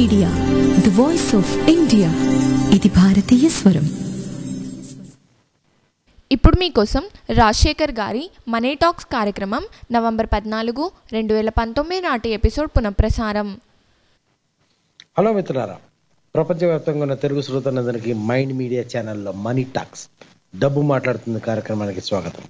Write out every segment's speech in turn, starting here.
Media the voice of India ఇది భారతీయ స్వరం ఇప్పుడు మీకోసం రాజశేఖర్ గారి మనీ టాక్స్ కార్యక్రమం నవంబర్ పద్నాలుగు రెండు వేల పంతొమ్మిది నాటి ఎపిసోడ్ పునఃప్రసారం హలో మిత్రులారా ప్రపంచవ్యాప్తంగా ఉన్న తెలుగు శ్రోతలందరికీ మైండ్ మీడియా ఛానల్లో మనీ టాక్స్ డబ్బు మాట్లాడుతుంది కార్యక్రమానికి స్వాగతం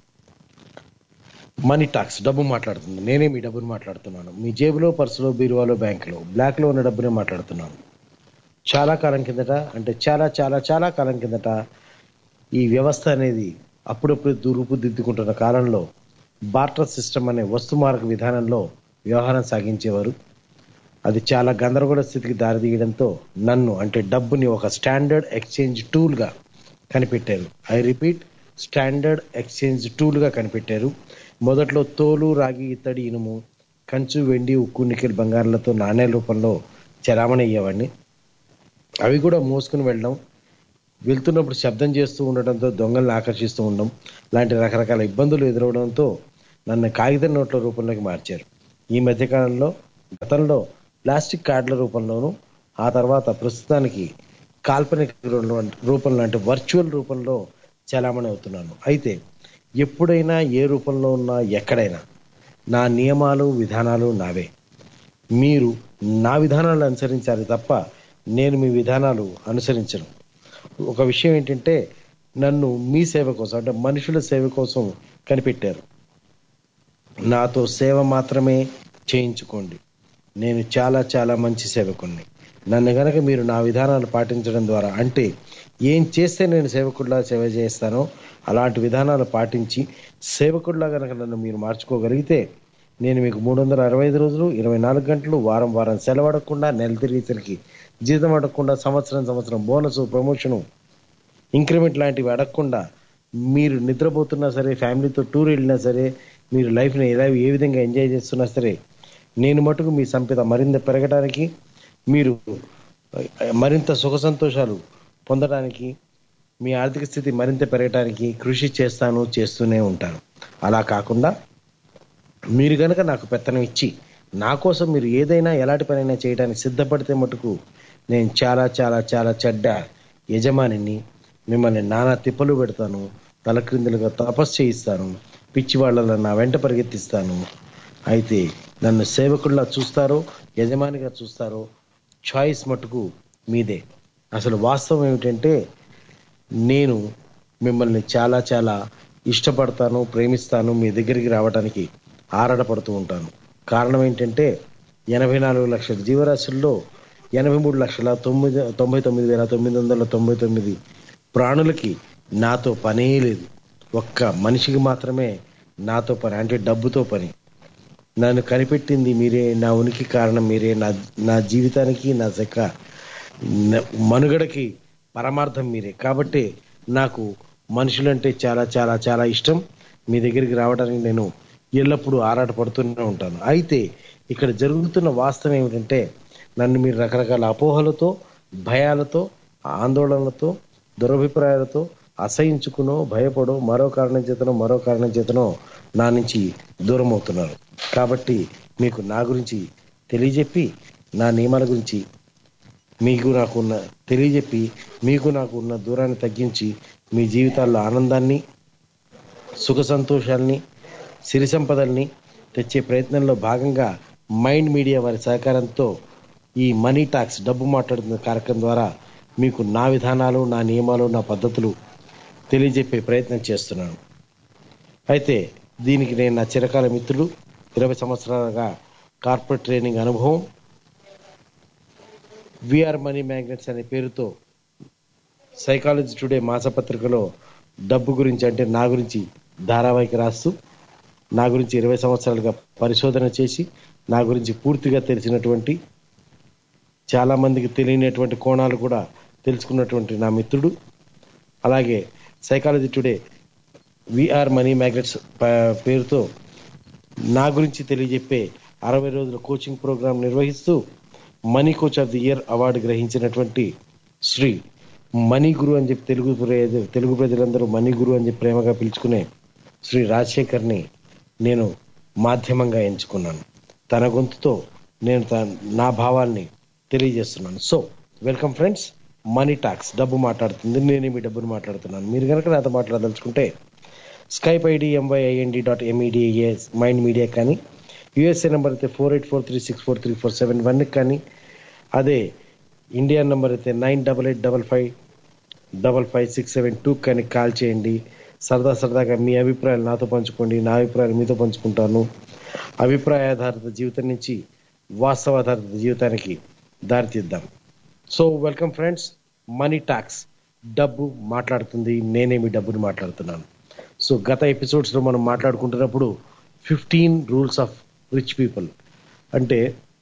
మనీ టాక్స్ డబ్బు మాట్లాడుతుంది నేనే మీ డబ్బును మాట్లాడుతున్నాను మీ జేబులో పర్సులో బీరువాలో బ్యాంకులో బ్లాక్లో ఉన్న డబ్బునే మాట్లాడుతున్నాను చాలా కాలం కిందట అంటే చాలా చాలా చాలా కాలం కిందట ఈ వ్యవస్థ అనేది అప్పుడప్పుడు రూపుదిద్దుకుంటున్న కాలంలో బార్టర్ సిస్టమ్ అనే వస్తు మార్గ విధానంలో వ్యవహారం సాగించేవారు అది చాలా గందరగోళ స్థితికి దారితీయడంతో నన్ను అంటే డబ్బుని ఒక స్టాండర్డ్ ఎక్స్చేంజ్ టూల్గా కనిపెట్టారు ఐ రిపీట్ స్టాండర్డ్ ఎక్స్చేంజ్ టూల్గా కనిపెట్టారు మొదట్లో తోలు రాగి ఇత్తడి ఇనుము కంచు వెండి ఉక్కు నికెల్ బంగారాలతో నాణ్యాల రూపంలో చలామణి అయ్యేవాడిని అవి కూడా మోసుకుని వెళ్ళడం వెళ్తున్నప్పుడు శబ్దం చేస్తూ ఉండడంతో దొంగల్ని ఆకర్షిస్తూ ఉండడం లాంటి రకరకాల ఇబ్బందులు ఎదురవడంతో నన్ను కాగితం నోట్ల రూపంలోకి మార్చారు ఈ మధ్యకాలంలో గతంలో ప్లాస్టిక్ కార్డుల రూపంలోనూ ఆ తర్వాత ప్రస్తుతానికి కాల్పనిక రూపంలో అంటే వర్చువల్ రూపంలో చలామణి అవుతున్నాను అయితే ఎప్పుడైనా ఏ రూపంలో ఉన్నా ఎక్కడైనా నా నియమాలు విధానాలు నావే మీరు నా విధానాలు అనుసరించాలి తప్ప నేను మీ విధానాలు అనుసరించను ఒక విషయం ఏంటంటే నన్ను మీ సేవ కోసం అంటే మనుషుల సేవ కోసం కనిపెట్టారు నాతో సేవ మాత్రమే చేయించుకోండి నేను చాలా చాలా మంచి సేవకుణ్ణి నన్ను గనక మీరు నా విధానాలు పాటించడం ద్వారా అంటే ఏం చేస్తే నేను సేవకుడిలా సేవ చేస్తానో అలాంటి విధానాలు పాటించి సేవకుడిలా గనక నన్ను మీరు మార్చుకోగలిగితే నేను మీకు మూడు వందల అరవై ఐదు రోజులు ఇరవై నాలుగు గంటలు వారం వారం సెలవు అడగకుండా నెల తిరిగి జీతం అడగకుండా సంవత్సరం సంవత్సరం బోనస్ ప్రమోషను ఇంక్రిమెంట్ లాంటివి అడగకుండా మీరు నిద్రపోతున్నా సరే ఫ్యామిలీతో టూర్ వెళ్ళినా సరే మీరు లైఫ్ని ఎలా ఏ విధంగా ఎంజాయ్ చేస్తున్నా సరే నేను మటుకు మీ సంపద మరింత పెరగడానికి మీరు మరింత సుఖ సంతోషాలు పొందడానికి మీ ఆర్థిక స్థితి మరింత పెరగడానికి కృషి చేస్తాను చేస్తూనే ఉంటాను అలా కాకుండా మీరు కనుక నాకు పెత్తనం ఇచ్చి నా కోసం మీరు ఏదైనా ఎలాంటి పనైనా చేయడానికి సిద్ధపడితే మటుకు నేను చాలా చాలా చాలా చెడ్డ యజమానిని మిమ్మల్ని నానా తిప్పలు పెడతాను తలక్రిందులుగా తపస్సు చేయిస్తాను పిచ్చి వాళ్ళలో నా వెంట పరిగెత్తిస్తాను అయితే నన్ను సేవకుల్లా చూస్తారో యజమానిగా చూస్తారో చాయిస్ మటుకు మీదే అసలు వాస్తవం ఏమిటంటే నేను మిమ్మల్ని చాలా చాలా ఇష్టపడతాను ప్రేమిస్తాను మీ దగ్గరికి రావడానికి ఆరాటపడుతూ ఉంటాను కారణం ఏంటంటే ఎనభై నాలుగు లక్షల జీవరాశుల్లో ఎనభై మూడు లక్షల తొమ్మిది తొంభై తొమ్మిది వేల తొమ్మిది వందల తొంభై తొమ్మిది ప్రాణులకి నాతో పనే లేదు ఒక్క మనిషికి మాత్రమే నాతో పని అంటే డబ్బుతో పని నన్ను కనిపెట్టింది మీరే నా ఉనికి కారణం మీరే నా నా జీవితానికి నా శక మనుగడకి పరమార్థం మీరే కాబట్టి నాకు మనుషులంటే చాలా చాలా చాలా ఇష్టం మీ దగ్గరికి రావడానికి నేను ఎల్లప్పుడూ ఆరాటపడుతూనే ఉంటాను అయితే ఇక్కడ జరుగుతున్న వాస్తవం ఏమిటంటే నన్ను మీరు రకరకాల అపోహలతో భయాలతో ఆందోళనలతో దురభిప్రాయాలతో అసహించుకునో భయపడో మరో కారణం చేతనో మరో కారణం చేతనో నా నుంచి దూరం అవుతున్నారు కాబట్టి మీకు నా గురించి తెలియజెప్పి నా నియమాల గురించి మీకు నాకు ఉన్న తెలియజెప్పి మీకు నాకు ఉన్న దూరాన్ని తగ్గించి మీ జీవితాల్లో ఆనందాన్ని సుఖ సంతోషాల్ని సిరి సంపదల్ని తెచ్చే ప్రయత్నంలో భాగంగా మైండ్ మీడియా వారి సహకారంతో ఈ మనీ టాక్స్ డబ్బు మాట్లాడుతున్న కార్యక్రమం ద్వారా మీకు నా విధానాలు నా నియమాలు నా పద్ధతులు తెలియజెప్పే ప్రయత్నం చేస్తున్నాను అయితే దీనికి నేను నా చిరకాల మిత్రులు ఇరవై సంవత్సరాలుగా కార్పొరేట్ ట్రైనింగ్ అనుభవం విఆర్ మనీ మ్యాగ్నెట్స్ అనే పేరుతో సైకాలజీ టుడే మాసపత్రికలో డబ్బు గురించి అంటే నా గురించి ధారావాహిక రాస్తూ నా గురించి ఇరవై సంవత్సరాలుగా పరిశోధన చేసి నా గురించి పూర్తిగా తెలిసినటువంటి చాలా మందికి తెలియనటువంటి కోణాలు కూడా తెలుసుకున్నటువంటి నా మిత్రుడు అలాగే psychology today we are Money Magnets పేరుతో నా గురించి తెలియజెప్పే అరవై రోజుల కోచింగ్ ప్రోగ్రాం నిర్వహిస్తూ money coach of the year award గ్రహించినటువంటి శ్రీ మనీ గురు అని చెప్పి తెలుగు ప్ర- తెలుగు ప్రజలందరూ మనీ గురు అని చెప్పి ప్రేమగా పిలుచుకునే శ్రీ రాజశేఖర్ని నేను మాధ్యమంగా ఎంచుకున్నాను తన గొంతుతో నేను త- నా భావాల్ని తెలియజేస్తున్నాను so welcome friends Money talks డబ్బు మాట్లాడుతుంది నేనే మీ డబ్బును మాట్లాడుతున్నాను మీరు కనుక నాతో మాట్లాడదలుచుకుంటే Skype ID MYIND dot MEDA Mind media కానీ యూఎస్ఏ నెంబర్ అయితే four eight four three six four three four seven వన్కి కానీ అదే ఇండియా నెంబర్ అయితే nine double eight double five double five six seven two కానీ కాల్ చేయండి సరదా సరదాగా మీ అభిప్రాయాలు నాతో పంచుకోండి నా అభిప్రాయాలు మీతో పంచుకుంటాను అభిప్రాయ ఆధారిత జీవితం నుంచి వాస్తవ ఆధారిత జీవితానికి దారితీద్దాం so welcome friends Money talks డబ్బు మాట్లాడుతుంది నేనే మీ డబ్బుని మాట్లాడుతున్నాను సో గత ఎపిసోడ్స్లో మనం మాట్లాడుకుంటున్నప్పుడు fifteen rules of rich people అంటే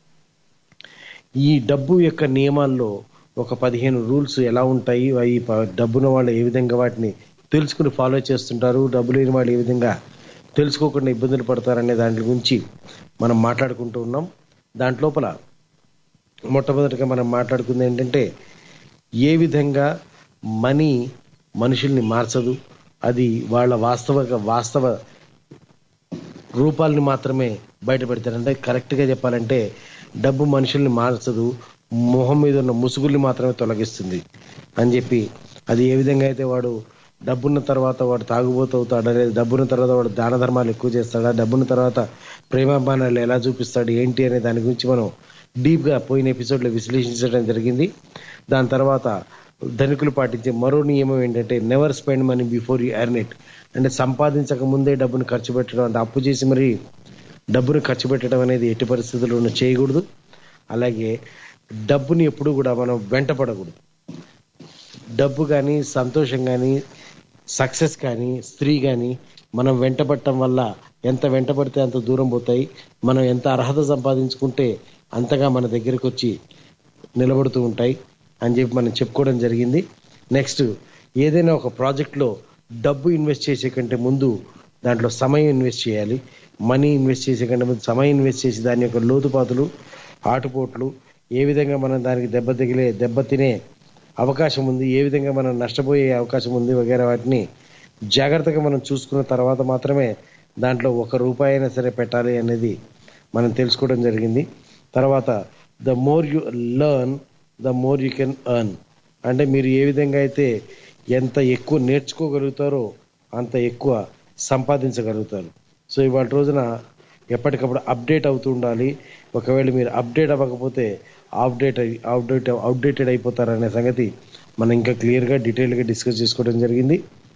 ఈ డబ్బు యొక్క నియమాల్లో ఒక పదిహేను రూల్స్ ఎలా ఉంటాయి అవి ప- డబ్బున్న వాళ్ళు ఏ విధంగా వాటిని తెలుసుకుని ఫాలో చేస్తుంటారు డబ్బు లేని వాళ్ళు ఏ విధంగా తెలుసుకోకుండా ఇబ్బందులు పడతారనే దాని గురించి మనం మాట్లాడుకుంటూ ఉన్నాం దాంట్లోపల మొట్టమొదటిగా మనం మాట్లాడుకుంది ఏంటంటే ఏ విధంగా మనీ మనుషుల్ని మార్చదు అది వాళ్ళ వాస్తవ వాస్తవ రూపాలని మాత్రమే బయటపెడతారు అంటే కరెక్ట్గా చెప్పాలంటే డబ్బు మనుషుల్ని మార్చదు మొహం మీద ఉన్న ముసుగుల్ని మాత్రమే తొలగిస్తుంది అని చెప్పి అది ఏ విధంగా అయితే వాడు డబ్బున్న తర్వాత వాడు తాగుబోతూ అవుతాడు అనేది డబ్బున్న తర్వాత వాడు దాన ధర్మాలు ఎక్కువ చేస్తాడా డబ్బున్న తర్వాత ప్రేమాభిమానాలు ఎలా చూపిస్తాడు ఏంటి అనే దాని గురించి మనం డీప్గా పోయిన ఎపిసోడ్లో విశ్లేషించడం జరిగింది దాని తర్వాత ధనికులు పాటించే మరో నియమం ఏంటంటే never spend money before you earn it అంటే సంపాదించక ముందే డబ్బును ఖర్చు పెట్టడం అంటే అప్పు చేసి మరి డబ్బును ఖర్చు పెట్టడం అనేది ఎట్టి పరిస్థితుల్లోనూ చేయకూడదు అలాగే డబ్బుని ఎప్పుడు కూడా మనం వెంటపడకూడదు డబ్బు కానీ సంతోషం కానీ సక్సెస్ కానీ స్త్రీ కానీ మనం వెంటపడటం వల్ల ఎంత వెంటపడితే అంత దూరం పోతాయి మనం ఎంత అర్హత సంపాదించుకుంటే అంతగా మన దగ్గరికి వచ్చి నిలబడుతూ ఉంటాయి అని చెప్పి మనం చెప్పుకోవడం జరిగింది నెక్స్ట్ ఏదైనా ఒక ప్రాజెక్ట్లో డబ్బు ఇన్వెస్ట్ చేసే కంటే ముందు దాంట్లో సమయం ఇన్వెస్ట్ చేయాలి మనీ ఇన్వెస్ట్ చేసే కంటే ముందు సమయం ఇన్వెస్ట్ చేసి దాని యొక్క లోతుపాతులు ఆటుపోట్లు ఏ విధంగా మనం దానికి దెబ్బ తగిలే దెబ్బ తినే అవకాశం ఉంది ఏ విధంగా మనం నష్టపోయే అవకాశం ఉంది వగేరా వాటిని జాగ్రత్తగా మనం చూసుకున్న తర్వాత మాత్రమే దాంట్లో ఒక రూపాయి అయినా సరే పెట్టాలి అనేది మనం తెలుసుకోవడం జరిగింది తర్వాత the more you learn the more you can earn అంటే మీరు ఏ విధంగా అయితే ఎంత ఎక్కువ నేర్చుకోగలుగుతారో అంత ఎక్కువ సంపాదించగలుగుతారు సో ఇవాళ రోజున ఎప్పటికప్పుడు అప్డేట్ అవుతూ ఉండాలి ఒకవేళ మీరు అప్డేట్ అవ్వకపోతే అప్డేట్ అవుట్డేట్ అవుట్డేటెడ్ అయిపోతారనే సంగతి మనం ఇంకా క్లియర్గా డీటెయిల్గా డిస్కస్ చేసుకోవడం జరిగింది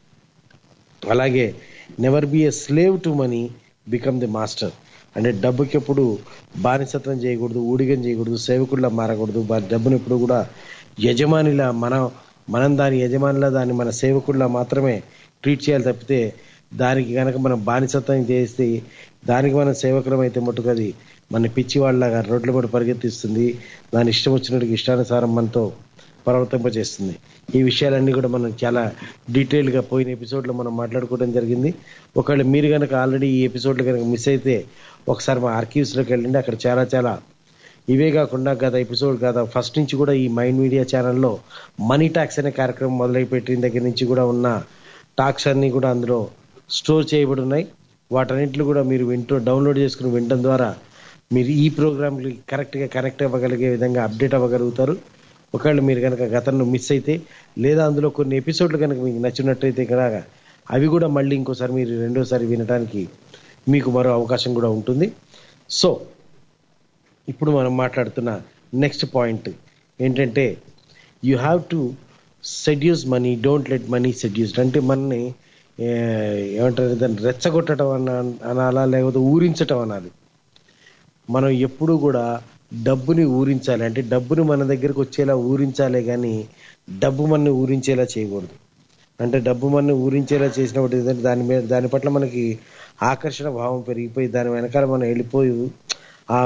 అలాగే never be a slave to money become the master అంటే డబ్బుకి ఎప్పుడు బానిసత్వం చేయకూడదు ఊడిగం చేయకూడదు సేవకుల్లా మారకూడదు బా- డబ్బును ఎప్పుడు కూడా యజమానిలా మనం మనం దాని యజమానిలా దాన్ని మన సేవకుల్లా మాత్రమే ట్రీట్ చేయాలి తప్పితే దానికి కనుక మనం బానిసత్వం చేస్తే దానికి మనం సేవకులం అయితే మట్టుకు అది మన పిచ్చి వాళ్ళగా రోడ్ల మీద పరిగెత్తిస్తుంది దాని ఇష్టం వచ్చినట్టుగా ఇష్టానుసారం మనతో ప్రవర్తింపజేస్తుంది ఈ విషయాలన్నీ కూడా మనం చాలా డీటెయిల్గా పోయిన ఎపిసోడ్లో మనం మాట్లాడుకోవడం జరిగింది ఒకవేళ మీరు కనుక ఆల్రెడీ ఈ ఎపిసోడ్లు కనుక మిస్ అయితే ఒకసారి మా ఆర్కీవ్స్లోకి వెళ్ళండి అక్కడ చాలా చాలా ఇవే కాకుండా గత ఎపిసోడ్ గత ఫస్ట్ నుంచి కూడా ఈ మైండ్ మీడియా ఛానల్లో మనీ టాక్స్ అనే కార్యక్రమం మొదలుపెట్టిన దగ్గర నుంచి కూడా ఉన్న టాక్స్ అన్నీ కూడా అందులో స్టోర్ చేయబడి ఉన్నాయి వాటన్నింటిలో కూడా మీరు వింటూ డౌన్లోడ్ చేసుకుని వినడం ద్వారా మీరు ఈ ప్రోగ్రామ్కి కరెక్ట్గా కనెక్ట్ అవ్వగలిగే విధంగా అప్డేట్ అవ్వగలుగుతారు ఒకవేళ మీరు కనుక గతంలో మిస్ అయితే లేదా అందులో కొన్ని ఎపిసోడ్లు కనుక మీకు నచ్చినట్టయితే కనుక అవి కూడా మళ్ళీ ఇంకోసారి మీరు రెండోసారి వినడానికి మీకు మరో అవకాశం కూడా ఉంటుంది సో ఇప్పుడు మనం మాట్లాడుతున్న నెక్స్ట్ పాయింట్ ఏంటంటే you have to seduce money don't let money seduced అంటే మనని ఏ, ఏమంటారు దాన్ని రెచ్చగొట్టడం అన్న అనాలా లేకపోతే ఊరించటం అనాలి మనం ఎప్పుడు కూడా డబ్బుని ఊరించాలి అంటే డబ్బుని మన దగ్గరకు వచ్చేలా ఊరించాలే కానీ డబ్బు మనని ఊరించేలా చేయకూడదు అంటే డబ్బు మనని ఊరించేలా చేసినప్పుడు ఏంటంటే దాని మీద దాని పట్ల మనకి ఆకర్షణ భావం పెరిగిపోయి దాని వెనకాల మనం వెళ్ళిపోయి ఆ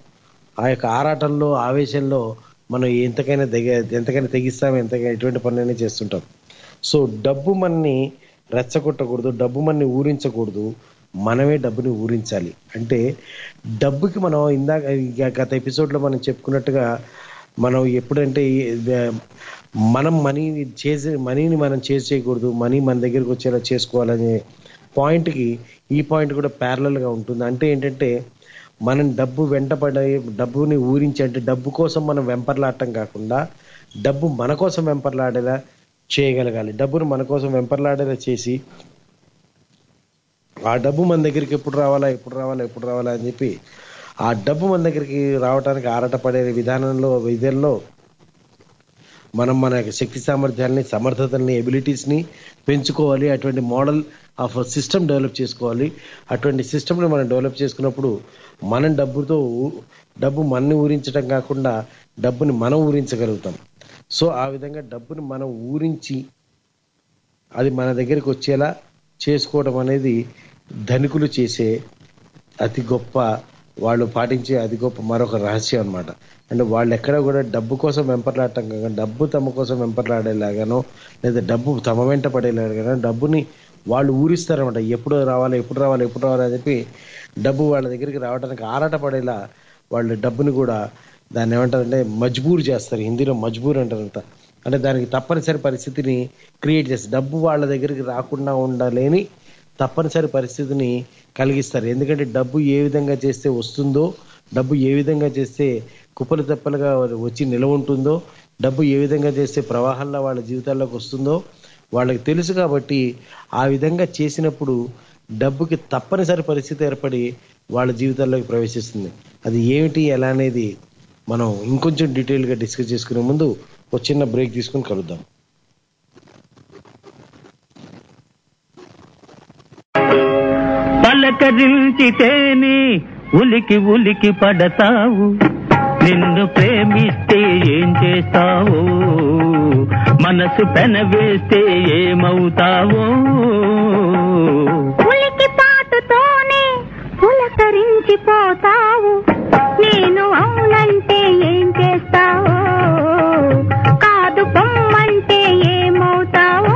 ఆ యొక్క ఆరాటంలో ఆవేశంలో మనం ఎంతకైనా తెగ ఎంతకైనా తెగిస్తాం ఎంతకైనా ఎటువంటి పనులైనా చేస్తుంటాం సో డబ్బు మనని రెచ్చగొట్టకూడదు డబ్బు మనని ఊరించకూడదు మనమే డబ్బుని ఊరించాలి అంటే డబ్బుకి మనం ఇందాక ఇక గత ఎపిసోడ్లో మనం చెప్పుకున్నట్టుగా మనం ఎప్పుడంటే ఈ- మనం మనీ చేసే మనీని మనం చేసి చేయకూడదు మనీ మన దగ్గరికి వచ్చేలా చేసుకోవాలనే పాయింట్కి ఈ పాయింట్ కూడా parallel గా ఉంటుంది అంటే ఏంటంటే మనం డబ్బు వెంటపడే డబ్బుని ఊరించి అంటే డబ్బు కోసం మనం వెంపర్లాడటం కాకుండా డబ్బు మన కోసం వెంపర్లాడేలా చేయగలగాలి డబ్బును మన కోసం వెంపర్లాడేలా చేసి ఆ డబ్బు మన దగ్గరికి ఎప్పుడు రావాలా ఎప్పుడు రావాలా ఎప్పుడు రావాలా అని చెప్పి ఆ డబ్బు మన దగ్గరికి రావడానికి ఆరాటపడే విధానంలో విధంలో మనం మన యొక్క శక్తి సామర్థ్యాలని సమర్థతల్ని ఎబిలిటీస్ని పెంచుకోవాలి అటువంటి మోడల్ ఆఫ్ సిస్టమ్ డెవలప్ చేసుకోవాలి అటువంటి సిస్టమ్ని మనం డెవలప్ చేసుకున్నప్పుడు మనం డబ్బుతో ఊ- డబ్బు మనని ఊరించడం కాకుండా డబ్బుని మనం ఊరించగలుగుతాం సో ఆ విధంగా డబ్బుని మనం ఊరించి అది మన దగ్గరికి వచ్చేలా చేసుకోవడం అనేది ధనికులు చేసే అతి గొప్ప వాళ్ళు పాటించే అతి గొప్ప మరొక రహస్యం అన్నమాట అంటే వాళ్ళు ఎక్కడ కూడా డబ్బు కోసం వెంపర్లాడటం కాక డబ్బు తమ కోసం వెంపర్లాడేలాగానో లేదా డబ్బు తమ వెంట పడేలాగానో డబ్బుని వాళ్ళు ఊరిస్తారన్నమాట ఎప్పుడు రావాలి ఎప్పుడు రావాలి ఎప్పుడు రావాలి అని చెప్పి డబ్బు వాళ్ళ దగ్గరికి రావడానికి ఆరాట పడేలా వాళ్ళు డబ్బుని కూడా దాన్ని ఏమంటారంటే మజ్బూర్ చేస్తారు హిందీలో మజ్బూర్ అంటారంట అంటే దానికి తప్పనిసరి పరిస్థితిని క్రియేట్ చేస్తారు డబ్బు వాళ్ళ దగ్గరికి రాకుండా ఉండలేని తప్పనిసరి పరిస్థితిని కలిగిస్తారు ఎందుకంటే డబ్బు ఏ విధంగా చేస్తే వస్తుందో డబ్బు ఏ విధంగా చేస్తే కుప్పలు తెప్పలుగా వచ్చి నిలవ ఉంటుందో డబ్బు ఏ విధంగా చేస్తే ప్రవాహంలో వాళ్ళ జీవితాల్లోకి వస్తుందో వాళ్ళకి తెలుసు కాబట్టి ఆ విధంగా చేసినప్పుడు డబ్బుకి తప్పనిసరి పరిస్థితి ఏర్పడి వాళ్ళ జీవితాల్లోకి ప్రవేశిస్తుంది అది ఏమిటి ఎలా అనేది మనం ఇంకొంచెం డీటెయిల్గా డిస్కస్ చేసుకునే ముందు ఒక చిన్న బ్రేక్ తీసుకుని కలుద్దాం పలకరించితేనే ఉలికి ఉలికి పడతావు నిన్ను ప్రేమిస్తే ఏం చేస్తావు మనసు పెనవేస్తే ఏమవుతావో ఉలికి పాటుతోనే పులకరించిపోతావు నేను అవునంటే ఏం చేస్తావు కాదు పొమ్మంటే ఏమవుతావు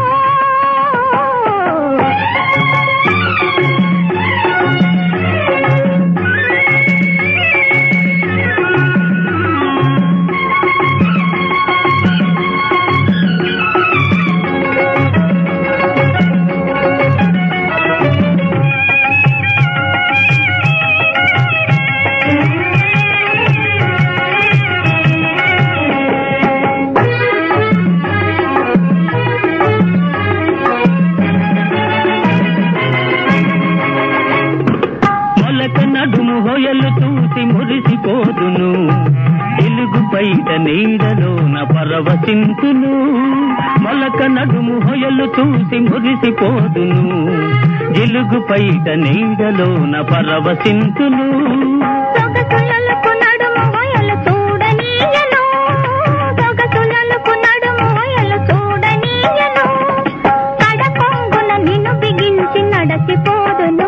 మొలక నడుము హొయలు చూసి మురిసిపోదును ఎలుగు బయట నీడలోన పరవశింతును మొలక నడుము హొయలు చూసి మురిసిపోదును జిలుగు పైట నీడలోన పరవశింతును సొగసులకు నడుము వయలు చూడనీయను సొగసులకు నడుము వయలు చూడనీయను కడకొంగున నిన్ను బిగించి నడచిపోదును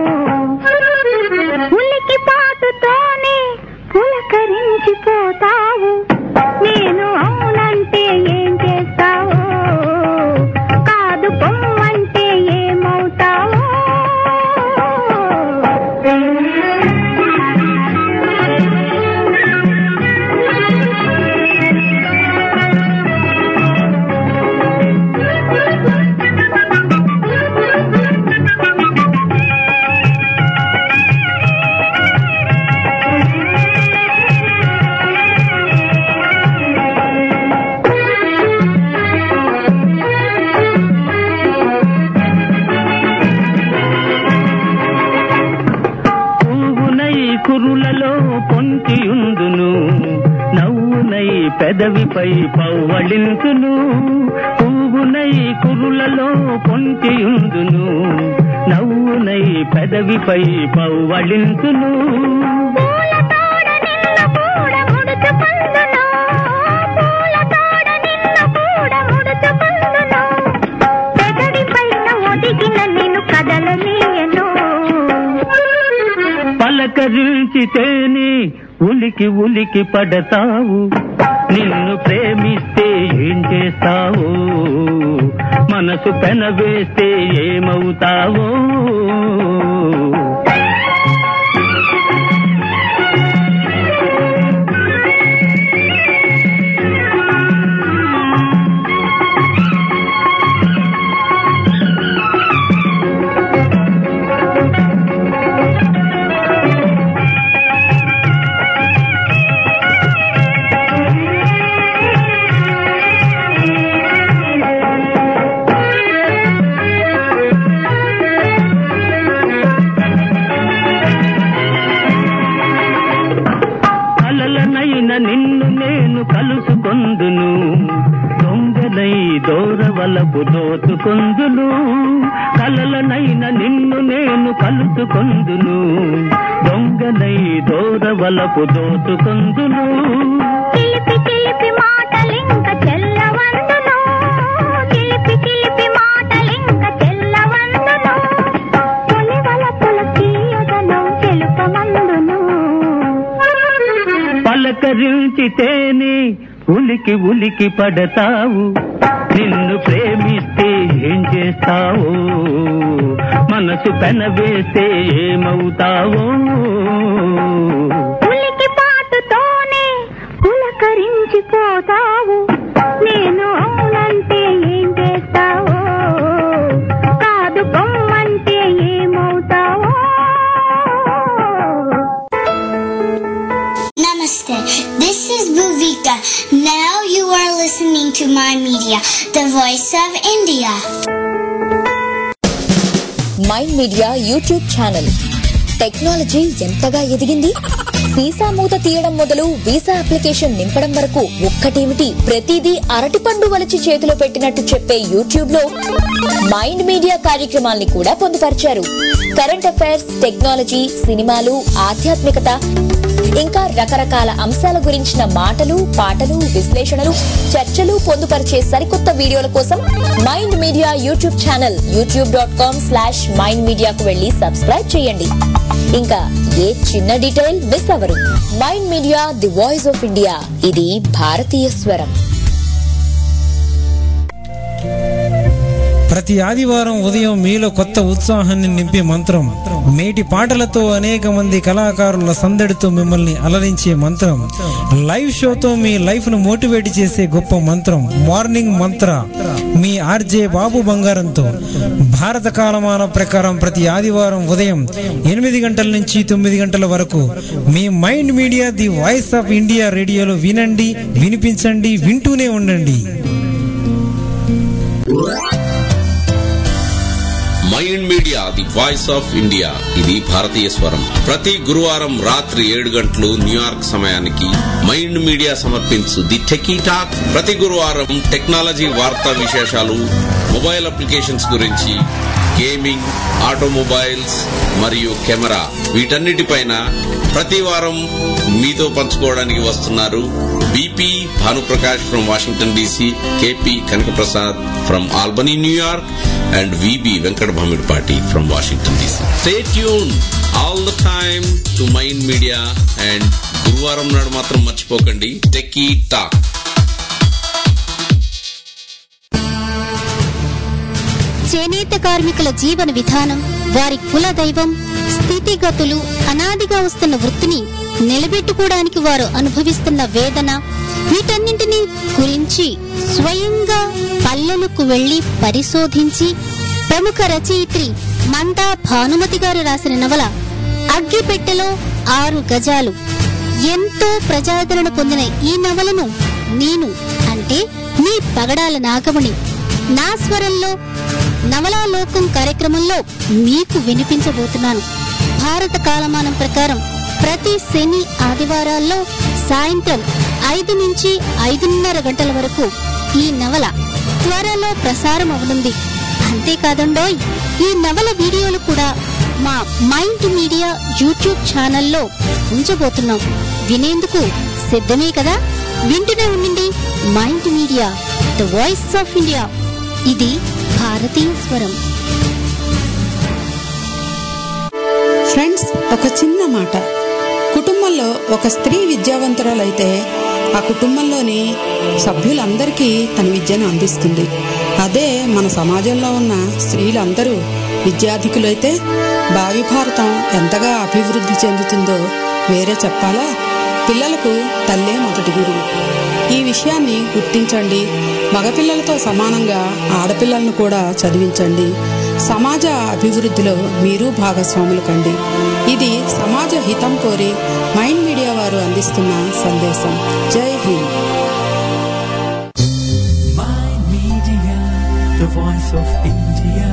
ఉలికి పాటుతోనే పులకరించిపోతావు నేను అవునంటే ఏం చేస్తావు కాదు పొమ్మంటే ఏమవుతావు పువ్వునై కురులలో పొంచియుందును నవ్వునై పెదవిపై పవ్వళింతును పువ్వునై కురులలో పొంచియుందును నవ్వునై పెదవిపై పవ్వళింతును పూల తోడ నిన్ను కూడా ముడుచుకుందును పూల తోడ నిన్ను కూడా ముడుచుకుందును పెదవి పైన ఒదిగిన నిన్ను కదలనీయను పలకరించితేనే ఉలికి ఉలికి పడతావు నిన్ను ప్రేమిస్తే ఏం చేస్తావు మనసు పెనవేస్తే ఏమవుతావో ముడుచుకుందును దొంగలై దోరవలపు దోచుకొందును కలలనైన నిన్ను నేను కలుసుకొందును దొంగలై దోరవలపు దోచుకొందును చిలిపి చిలిపి మాటలింక చెల్లవందును చిలిపి చిలిపి మాటలింక చెల్లవందును పులివల పులకీయదను తెలుపమందును పలకరించితేనే ఉలికి ఉలికి పడతావు నిన్ను ప్రేమిస్తే ఏం చేస్తావో మనసు పెనవేస్తే ఏమవుతావో ఉలికి పాటుతోనే పులకరించిపోతావు నేను అవునంటే ఏం చేస్తావో కాదు బొమ్మంటే ఏమవుతావో Namaste. This is Bhuvika. Now you are listening to my media, the voice of India. Mind Media YouTube channel technology ఎంతగా ఎదిగింది వీసా మూత తీయడం మొదలు వీసా అప్లికేషన్ నింపడం వరకు ఒక్కటేమిటి ప్రతిదీ అరటిపండు వలిచి చేతిలో పెట్టినట్టు చెప్పే యూట్యూబ్ లో మైండ్ మీడియా కార్యక్రమాల్ని కూడా పొందుపరిచారు కరెంట్ అఫైర్స్ టెక్నాలజీ సినిమాలు ఆధ్యాత్మికత ఇంకా రకరకాల అంశాల గురించిన మాటలు పాటలు విశ్లేషణలు చర్చలు పొందుపరిచే సరికొత్త వీడియోల కోసం Mind Media YouTube channel YouTube dot com slash mind మీడియాకు వెళ్లి సబ్స్క్రైబ్ చేయండి ఇంకా ఏ చిన్న డీటెయిల్ మిస్ అవరు Mind media the voice of India ఇది భారతీయ స్వరం ప్రతి ఆదివారం ఉదయం మీలో కొత్త ఉత్సాహాన్ని నింపే మంత్రం మేటి పాటలతో అనేక మంది కళాకారుల సందడితో మిమ్మల్ని అలరించే మంత్రం లైవ్ షోతో మీ లైఫ్ ను మోటివేట్ చేసే గొప్ప మంత్రం మార్నింగ్ మంత్ర మీ ఆర్జే బాబు బంగారంతో భారత కాలమాన ప్రకారం ప్రతి ఆదివారం ఉదయం ఎనిమిది గంటల నుంచి తొమ్మిది గంటల వరకు మీ mind media the voice of India రేడియోలో వినండి వినిపించండి వింటూనే ఉండండి mind media the voice of India ఇది భారతీయ స్వరం ప్రతి గురువారం రాత్రి ఏడు గంటలు న్యూయార్క్ సమయానికి మైండ్ మీడియా సమర్పించు ది టెకీ టాక్ ప్రతి గురువారం టెక్నాలజీ వార్తా విశేషాలు మొబైల్ అప్లికేషన్స్ గురించి గేమింగ్ ఆటోమొబైల్స్ మరియు కెమెరా వీటన్నిటిపైన ప్రతి వారం మీతో పంచుకోవడానికి వస్తున్నారు BP Bhanuprakash from Washington DC KP Kanakaprasad from Albany New York and VB Venkata Bhamidipati from Washington DC stay tune all the time to mind media and గురువారం నాడు మాత్రం మర్చిపోకండి టెకీ టాక్ చేనేత కార్మికుల జీవన విధానం వారి కుల దైవం స్థితిగతులు అనాదిగా వస్తున్న వృత్తిని నిలబెట్టుకోవడానికి వారు అనుభవిస్తున్న వేదన వీటన్నింటినీ గురించి స్వయంగా పల్లెలకు వెళ్లి పరిశోధించి ప్రముఖ రచయిత్రి మందా భానుమతి గారు రాసిన నవల అగ్గిపెట్టెలో ఆరు గజాలు ఎంతో ప్రజాదరణ పొందిన ఈ నవలను నేను అంటే మీ పగడాల నాగమణి నా స్వరంలో నవలాలోకం కార్యక్రమంలో మీకు వినిపించబోతున్నాను భారత కాలమానం ప్రకారం ప్రతి శని ఆదివారాల్లో సాయంత్రం ఐదు నుంచి ఐదున్నర గంటల వరకు ఈ నవల త్వరలో ప్రసారం అవనుంది అంతేకాదండోయ్ ఈ నవల వీడియోలు కూడా మా మైండ్ మీడియా యూట్యూబ్ ఛానల్లో ఉంచబోతున్నాం వినేందుకు సిద్ధమే కదా వింటూనే ఉండండి mind media the voice of India ఇది భారతీయ స్వరం ఫ్రెండ్స్ ఒక చిన్న మాట కుటుంబంలో ఒక స్త్రీ విద్యావంతురాలైతే ఆ కుటుంబంలోని సభ్యులందరికీ తన విద్యను అందిస్తుంది అదే మన సమాజంలో ఉన్న స్త్రీలందరూ విద్యాధికులైతే భావి భారతం ఎంతగా అభివృద్ధి చెందుతుందో వేరే చెప్పాలా పిల్లలకు తల్లే మొదటి గురువు ఈ విషయాన్ని గుర్తించండి మగపిల్లలతో సమానంగా ఆడపిల్లలను కూడా చదివించండి సమాజ అభివృద్ధిలో మీరు భాగస్వాములు కండి ఇది సమాజ హితం కోరి మైండ్ మీడియా వారు అందిస్తున్న సందేశం Jai Hind the voice of India.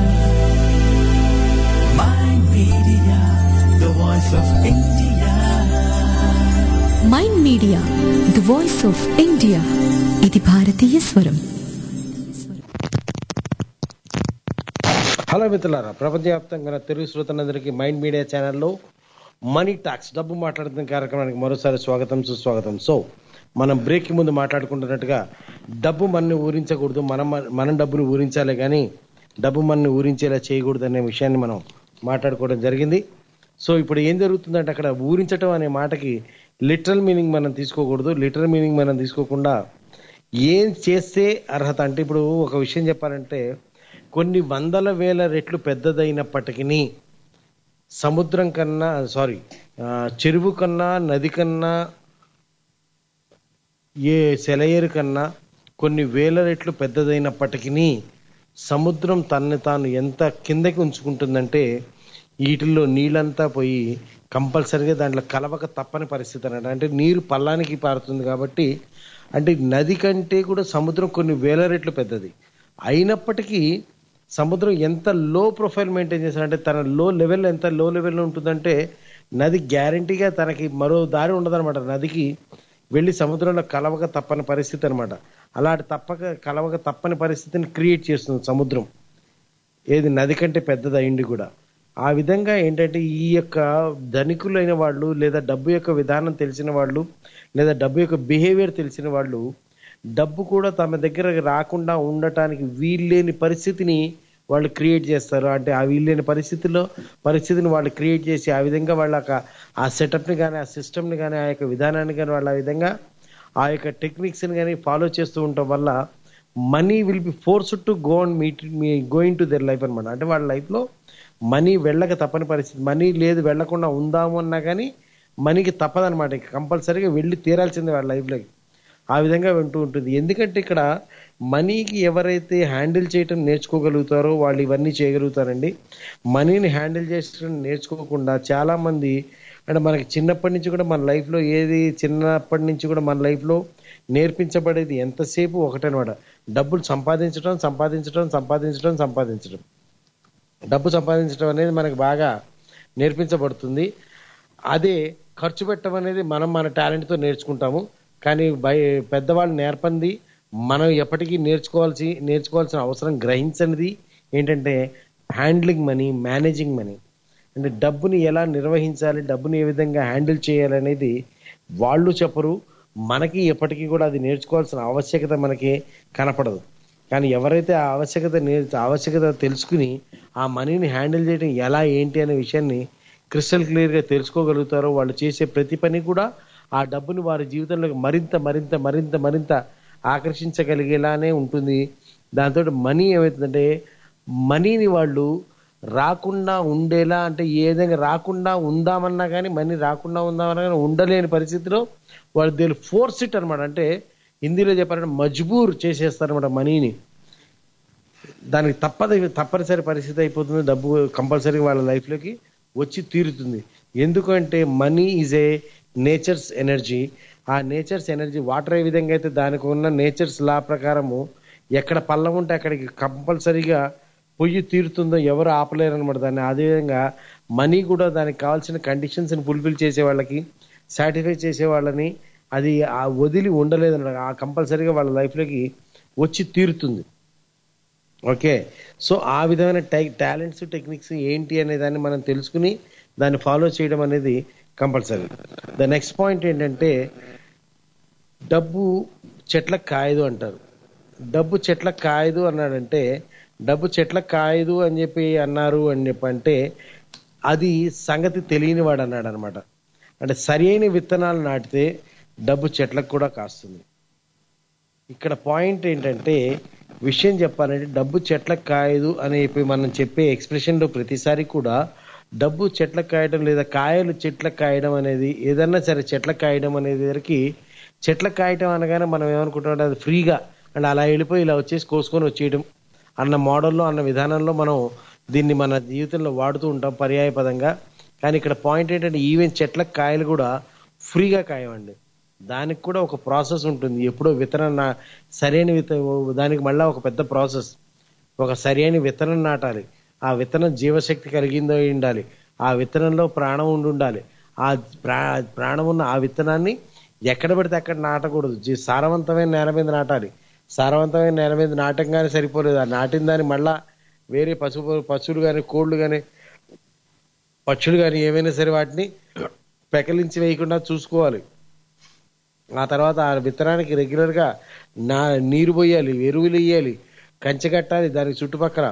My media, the voice of India. Mind media the voice of India ఇది భారతీయ స్వరం హలో మిత్రులారా ప్రపంచవ్యాప్తంగా ఉన్న తెలుగు శ్రోతలందరికీ మైండ్ మీడియా ఛానల్లో మనీ టాక్స్ డబ్బు మాట్లాడుతున్న కార్యక్రమానికి మరోసారి స్వాగతం సుస్వాగతం సో మనం బ్రేక్ ముందు మాట్లాడుకుంటున్నట్టుగా డబ్బు మనని ఊరించకూడదు మనం మనం డబ్బును ఊరించాలి కానీ డబ్బు మనని ఊరించేలా చేయకూడదు అనే విషయాన్ని మనం మాట్లాడుకోవడం జరిగింది సో ఇప్పుడు ఏం జరుగుతుందంటే అక్కడ ఊరించటం అనే మాటకి లిటరల్ మీనింగ్ మనం తీసుకోకూడదు లిటరల్ మీనింగ్ మనం తీసుకోకుండా ఏం చేస్తే అర్హత అంటే ఇప్పుడు ఒక విషయం చెప్పాలంటే కొన్ని వందల వేల రెట్లు పెద్దదైనప్పటికీ సముద్రం కన్నా సారీ చెరువు కన్నా నది కన్నా ఏ సెలయేరు కన్నా కొన్ని వేల రెట్లు పెద్దదైనప్పటికీ సముద్రం తనని తాను ఎంత కిందకి ఉంచుకుంటుందంటే వీటిల్లో నీళ్ళంతా పోయి కంపల్సరిగా దాంట్లో కలవక తప్పని పరిస్థితి అన్నమాట అంటే నీరు పల్లానికి పారుతుంది కాబట్టి అంటే నది కంటే కూడా సముద్రం కొన్ని వేల రెట్లు పెద్దది అయినప్పటికీ సముద్రం ఎంత లో ప్రొఫైల్ మెయింటైన్ చేస్తారంటే తన లో లెవెల్ ఎంత లో లెవెల్లో ఉంటుందంటే నది గ్యారంటీగా తనకి మరో దారి ఉండదన్నమాట నదికి వెళ్ళి సముద్రంలో కలవక తప్పని పరిస్థితి అనమాట అలాంటి తప్పక కలవక తప్పని పరిస్థితిని క్రియేట్ చేస్తుంది సముద్రం ఏది నది కంటే పెద్దది అయింది కూడా ఆ విధంగా ఏంటంటే ఈ యొక్క ధనికులైన వాళ్ళు లేదా డబ్బు యొక్క విధానం తెలిసిన వాళ్ళు లేదా డబ్బు యొక్క బిహేవియర్ తెలిసిన వాళ్ళు డబ్బు కూడా తమ దగ్గర రాకుండా ఉండటానికి వీల్లేని పరిస్థితిని వాళ్ళు క్రియేట్ చేస్తారు అంటే ఆ వీల్లేని పరిస్థితిలో పరిస్థితిని వాళ్ళు క్రియేట్ చేసి ఆ విధంగా వాళ్ళ యొక్క ఆ సెటప్ని కానీ ఆ సిస్టమ్ని కానీ ఆ యొక్క విధానాన్ని కానీ వాళ్ళ ఆ విధంగా ఆ యొక్క టెక్నిక్స్ని కానీ ఫాలో చేస్తూ ఉండటం వల్ల money will be force to go and meet మీ గోయింగ్ టు దర్ లైఫ్ అనమాట అంటే వాళ్ళ లైఫ్లో మనీ వెళ్ళక తప్పని పరిస్థితి మనీ లేదు వెళ్లకుండా ఉందాము అన్నా కానీ మనీకి తప్పదనమాట కంపల్సరీగా వెళ్ళి తీరాల్సిందే వాళ్ళ లైఫ్లోకి ఆ విధంగా వింటూ ఉంటుంది ఎందుకంటే ఇక్కడ మనీకి ఎవరైతే హ్యాండిల్ చేయటం నేర్చుకోగలుగుతారో వాళ్ళు ఇవన్నీ చేయగలుగుతారండి మనీని హ్యాండిల్ చేయడం నేర్చుకోకుండా చాలా మంది అంటే మనకి చిన్నప్పటి నుంచి కూడా మన లైఫ్లో ఏది చిన్నప్పటి నుంచి కూడా మన లైఫ్లో నేర్పించబడేది ఎంతసేపు ఒకటనమాట డబ్బులు సంపాదించడం సంపాదించడం సంపాదించడం సంపాదించడం డబ్బు సంపాదించడం అనేది మనకు బాగా నేర్పించబడుతుంది అదే ఖర్చు పెట్టడం అనేది మనం మన టాలెంట్తో నేర్చుకుంటాము కానీ బయ పెద్దవాళ్ళు నేర్పంది మనం ఎప్పటికీ నేర్చుకోవాల్సి నేర్చుకోవాల్సిన అవసరం గ్రహించనిది ఏంటంటే హ్యాండ్లింగ్ మనీ మేనేజింగ్ మనీ అంటే డబ్బుని ఎలా నిర్వహించాలి డబ్బుని ఏ విధంగా హ్యాండిల్ చేయాలి అనేది వాళ్ళు చెప్పరు మనకి ఎప్పటికీ కూడా అది నేర్చుకోవాల్సిన ఆవశ్యకత మనకి కనపడదు కానీ ఎవరైతే ఆ ఆవశ్యకత నేర్ ఆవశ్యకత తెలుసుకుని ఆ మనీని హ్యాండిల్ చేయడం ఎలా ఏంటి అనే విషయాన్ని క్రిస్టల్ క్లియర్గా తెలుసుకోగలుగుతారో వాళ్ళు చేసే ప్రతి పని కూడా ఆ డబ్బుని వారి జీవితంలోకి మరింత మరింత మరింత మరింత ఆకర్షించగలిగేలానే ఉంటుంది దాంతో మనీ ఏమవుతుందంటే మనీని వాళ్ళు రాకుండా ఉండేలా అంటే ఏ విధంగా రాకుండా ఉందామన్నా కానీ మనీ రాకుండా ఉందామన్నా కానీ ఉండలేని పరిస్థితిలో వాళ్ళు దీని ఫోర్స్ ఇట్ అనమాట అంటే హిందీలో చెప్పాలంటే మజ్బూర్ చేసేస్తారనమాట మనీని దానికి తప్పదు తప్పనిసరి పరిస్థితి అయిపోతుంది డబ్బు కంపల్సరీగా వాళ్ళ లైఫ్లోకి వచ్చి తీరుతుంది ఎందుకంటే money is a nature's energy ఆ నేచర్స్ ఎనర్జీ వాటర్ ఏ విధంగా అయితే దానికి ఉన్న నేచర్స్ లా ప్రకారము ఎక్కడ పల్లం ఉంటే అక్కడికి కంపల్సరీగా పొయ్యి తీరుతుందో ఎవరు ఆపలేరు అనమాట దాన్ని అదేవిధంగా మనీ కూడా దానికి కావాల్సిన కండిషన్స్ని ఫుల్ఫిల్ చేసే వాళ్ళకి సాటిస్ఫై చేసే వాళ్ళని అది ఆ వదిలి ఉండలేదన్నమాట ఆ కంపల్సరీగా వాళ్ళ లైఫ్లోకి వచ్చి తీరుతుంది ఓకే సో ఆ విధమైన టై టాలెంట్స్ టెక్నిక్స్ ఏంటి అనే దాన్ని మనం తెలుసుకుని దాన్ని ఫాలో చేయడం అనేది కంపల్సరీ ద నెక్స్ట్ పాయింట్ ఏంటంటే డబ్బు చెట్లకు కాయదు అంటారు డబ్బు చెట్లకు కాయదు అన్నాడంటే డబ్బు చెట్లకు కాయదు అని చెప్పి అన్నారు అని చెప్పి అంటే అది సంగతి తెలియని వాడు అన్నాడు అనమాట అంటే సరైన విత్తనాలు నాటితే డబ్బు చెట్లకు కూడా కాస్తుంది ఇక్కడ పాయింట్ ఏంటంటే విషయం చెప్పాలంటే డబ్బు చెట్లకు కాయదు అని చెప్పి మనం చెప్పే ఎక్స్ప్రెషన్లో ప్రతిసారి కూడా డబ్బు చెట్లకు కాయడం లేదా కాయలు చెట్లకు కాయడం అనేది ఏదన్నా సరే చెట్లకు కాయడం అనేది వరకు చెట్లకు కాయటం అనగానే మనం ఏమనుకుంటాం అది ఫ్రీగా అండ్ అలా వెళ్ళిపోయి ఇలా వచ్చేసి కోసుకొని వచ్చేయడం అన్న మోడల్లో అన్న విధానంలో మనం దీన్ని మన జీవితంలో వాడుతూ ఉంటాం పర్యాయ పదంగా కానీ ఇక్కడ పాయింట్ ఏంటంటే ఈవెన్ చెట్లకు కాయలు కూడా ఫ్రీగా కాయవండి దానికి కూడా ఒక ప్రాసెస్ ఉంటుంది ఎప్పుడో విత్తనం నా సరైన విత్త దానికి మళ్ళీ ఒక పెద్ద ప్రాసెస్ ఒక సరైన విత్తనం నాటాలి ఆ విత్తనం జీవశక్తి కలిగిందో అయి ఉండాలి ఆ విత్తనంలో ప్రాణం ఉండి ఉండాలి ఆ ప్రా ప్రాణం ఉన్న ఆ విత్తనాన్ని ఎక్కడ పడితే అక్కడ నాటకూడదు జీ- సారవంతమైన నేల మీద నాటాలి సారవంతమైన నేల మీద నాటంగానే సరిపోలేదు ఆ నాటిన దాన్ని మళ్ళా వేరే పశువు పశువులు కానీ కోళ్ళు కానీ పక్షులు కానీ ఏమైనా సరే వాటిని పెకలించి వేయకుండా చూసుకోవాలి ఆ తర్వాత ఆ విత్తనానికి రెగ్యులర్ గా నా నీరు పోయాలి ఎరువులు వేయాలి కంచె కట్టాలి దానికి చుట్టుపక్కల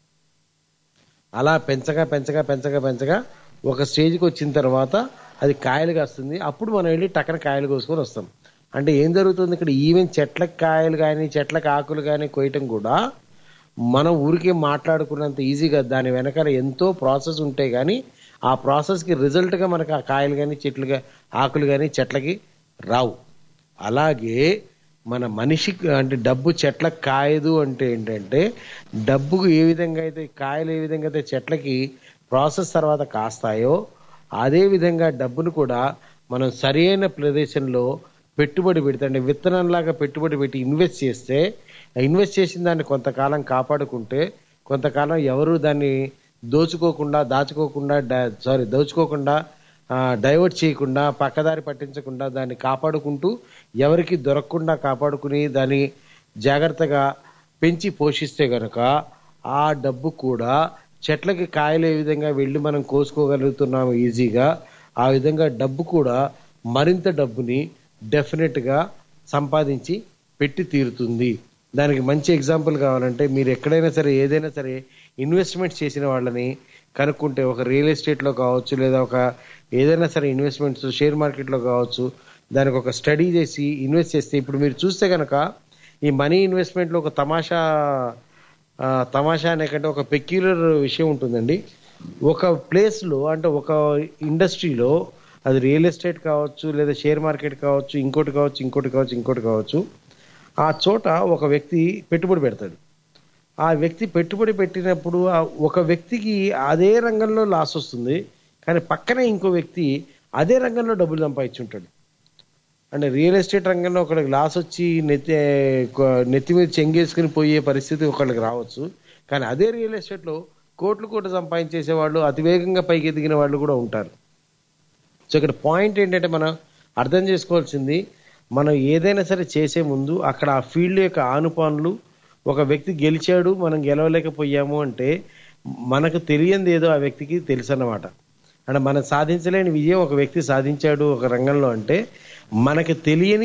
అలా పెంచగా పెంచగా పెంచగా పెంచగా ఒక స్టేజ్కి వచ్చిన తర్వాత అది కాయలు కాస్తుంది అప్పుడు మనం వెళ్ళి టక్కన కాయలు కోసుకొని వస్తాం అంటే ఏం జరుగుతుంది ఇక్కడ ఈవెన్ చెట్లకు కాయలు కానీ చెట్లకు ఆకులు కానీ కోయటం కూడా మనం ఊరికే మాట్లాడుకున్నంత ఈజీగా దాని వెనకాల ఎంతో ప్రాసెస్ ఉంటే కానీ ఆ ప్రాసెస్కి రిజల్ట్గా మనకు ఆ కాయలు కానీ చెట్లుగా ఆకులు కానీ చెట్లకి రావు అలాగే మన మనిషికి అంటే డబ్బు చెట్లకు కాయదు అంటే ఏంటంటే డబ్బుకు ఏ విధంగా అయితే కాయలు ఏ విధంగా అయితే చెట్లకి ప్రాసెస్ తర్వాత కాస్తాయో అదే విధంగా డబ్బును కూడా మనం సరైన ప్రదేశంలో పెట్టుబడి పెడితే అంటే విత్తనంలాగా పెట్టుబడి పెట్టి ఇన్వెస్ట్ చేస్తే ఇన్వెస్ట్ చేసిన దాన్ని కొంతకాలం కాపాడుకుంటే కొంతకాలం ఎవరు దాన్ని దోచుకోకుండా దాచుకోకుండా సారీ దోచుకోకుండా డైవర్ట్ చేయకుండా పక్కదారి పట్టించకుండా దాన్ని కాపాడుకుంటూ ఎవరికి దొరకకుండా కాపాడుకుని దాన్ని జాగ్రత్తగా పెంచి పోషిస్తే గనక ఆ డబ్బు కూడా చెట్లకి కాయలు ఏ విధంగా వెళ్ళి మనం కోసుకోగలుగుతున్నాము ఈజీగా ఆ విధంగా డబ్బు కూడా మరింత డబ్బుని డెఫినెట్ గా సంపాదించి పెట్టి తీరుతుంది దానికి మంచి ఎగ్జాంపుల్ కావాలంటే మీరు ఎక్కడైనా సరే ఏదైనా సరే ఇన్వెస్ట్మెంట్ చేసిన వాళ్ళని కనుక్కుంటే ఒక రియల్ ఎస్టేట్ లో కావచ్చు లేదా ఒక ఏదైనా సరే ఇన్వెస్ట్మెంట్స్ షేర్ మార్కెట్ లో కావచ్చు దానికి ఒక స్టడీ చేసి ఇన్వెస్ట్ చేస్తే ఇప్పుడు మీరు చూస్తే కనుక ఈ మనీ ఇన్వెస్ట్మెంట్ లో ఒక తమాషా ఆ, తమాషా అనే కంటే ఒక పెక్యులర్ విషయం ఉంటుందండి ఒక ప్లేస్ లో అంటే ఒక ఇండస్ట్రీలో అది రియల్ ఎస్టేట్ కావచ్చు లేదా షేర్ మార్కెట్ కావచ్చు ఇంకోటి కావచ్చు ఇంకోటి కావచ్చు ఇంకోటి కావచ్చు ఆ చోట ఒక వ్యక్తి పెట్టుబడి పెడతాడు ఆ వ్యక్తి పెట్టుబడి పెట్టినప్పుడు ఆ ఒక వ్యక్తికి అదే రంగంలో లాస్ వస్తుంది కానీ పక్కనే ఇంకో వ్యక్తి అదే రంగంలో డబ్బులు సంపాదించుంటాడు అంటే రియల్ ఎస్టేట్ రంగంలో ఒకళ్ళకి లాస్ వచ్చి నెత్తి నెత్తి మీద చెంగేసుకుని పోయే పరిస్థితి ఒకళ్ళకి రావచ్చు కానీ అదే రియల్ ఎస్టేట్ లో కోట్లు కోట్లు సంపాదించేసే వాళ్ళు అతివేగంగా పైకి ఎదిగిన వాళ్ళు కూడా ఉంటారు సో ఇక్కడ పాయింట్ ఏంటంటే మనం అర్థం చేసుకోవాల్సింది మనం ఏదైనా సరే చేసే ముందు అక్కడ ఆ ఫీల్డ్ యొక్క ఆనుపానులు ఒక వ్యక్తి గెలిచాడు మనం గెలవలేకపోయాము అంటే మనకు తెలియంది ఏదో ఆ వ్యక్తికి తెలుసు అన్నమాట అంటే మనం సాధించలేని విజయం ఒక వ్యక్తి సాధించాడు ఒక రంగంలో అంటే మనకు తెలియని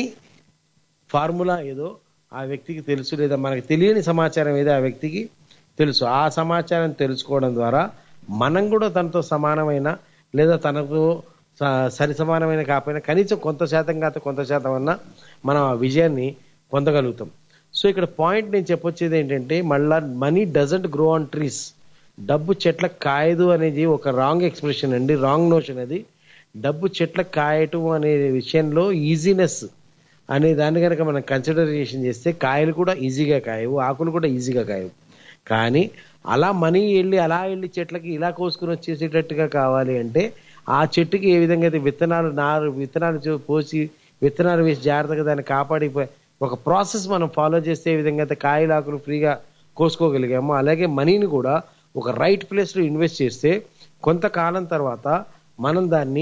ఫార్ములా ఏదో ఆ వ్యక్తికి తెలుసు లేదా మనకు తెలియని సమాచారం ఏదో ఆ వ్యక్తికి తెలుసు ఆ సమాచారం తెలుసుకోవడం ద్వారా మనం కూడా తనతో సమానమైన లేదా తనకు స- సరి సమానమైన కాకపోయినా కనీసం కొంత శాతం కాకపోతే కొంత శాతం అన్నా మనం ఆ విజయాన్ని పొందగలుగుతాం సో ఇక్కడ పాయింట్ నేను చెప్పొచ్చేది ఏంటంటే మళ్ళా money doesn't grow on trees డబ్బు చెట్లకు కాయదు అనేది ఒక రాంగ్ ఎక్స్ప్రెషన్ అండి రాంగ్ నోషన్ అది డబ్బు చెట్లకు కాయటం అనే విషయంలో ఈజీనెస్ అనే దాన్ని కనుక మనం కన్సిడరేషన్ చేస్తే కాయలు కూడా ఈజీగా కాయవు ఆకులు కూడా ఈజీగా కాయవు కానీ అలా మనీ వెళ్ళి అలా వెళ్ళి చెట్లకి ఇలా కోసుకుని వచ్చేసేటట్టుగా కావాలి అంటే ఆ చెట్టుకి ఏ విధంగా అయితే విత్తనాలు నారు విత్తనాలు చూ- పోసి విత్తనాలు వేసి జాగ్రత్తగా దాన్ని కాపాడి ప- ఒక ప్రాసెస్ మనం ఫాలో చేస్తే ఏ విధంగా అయితే కాయలు ఆకులు ఫ్రీగా కోసుకోగలిగామో అలాగే మనీని కూడా ఒక రైట్ ప్లేస్ లో ఇన్వెస్ట్ చేస్తే కొంతకాలం తర్వాత మనం దాన్ని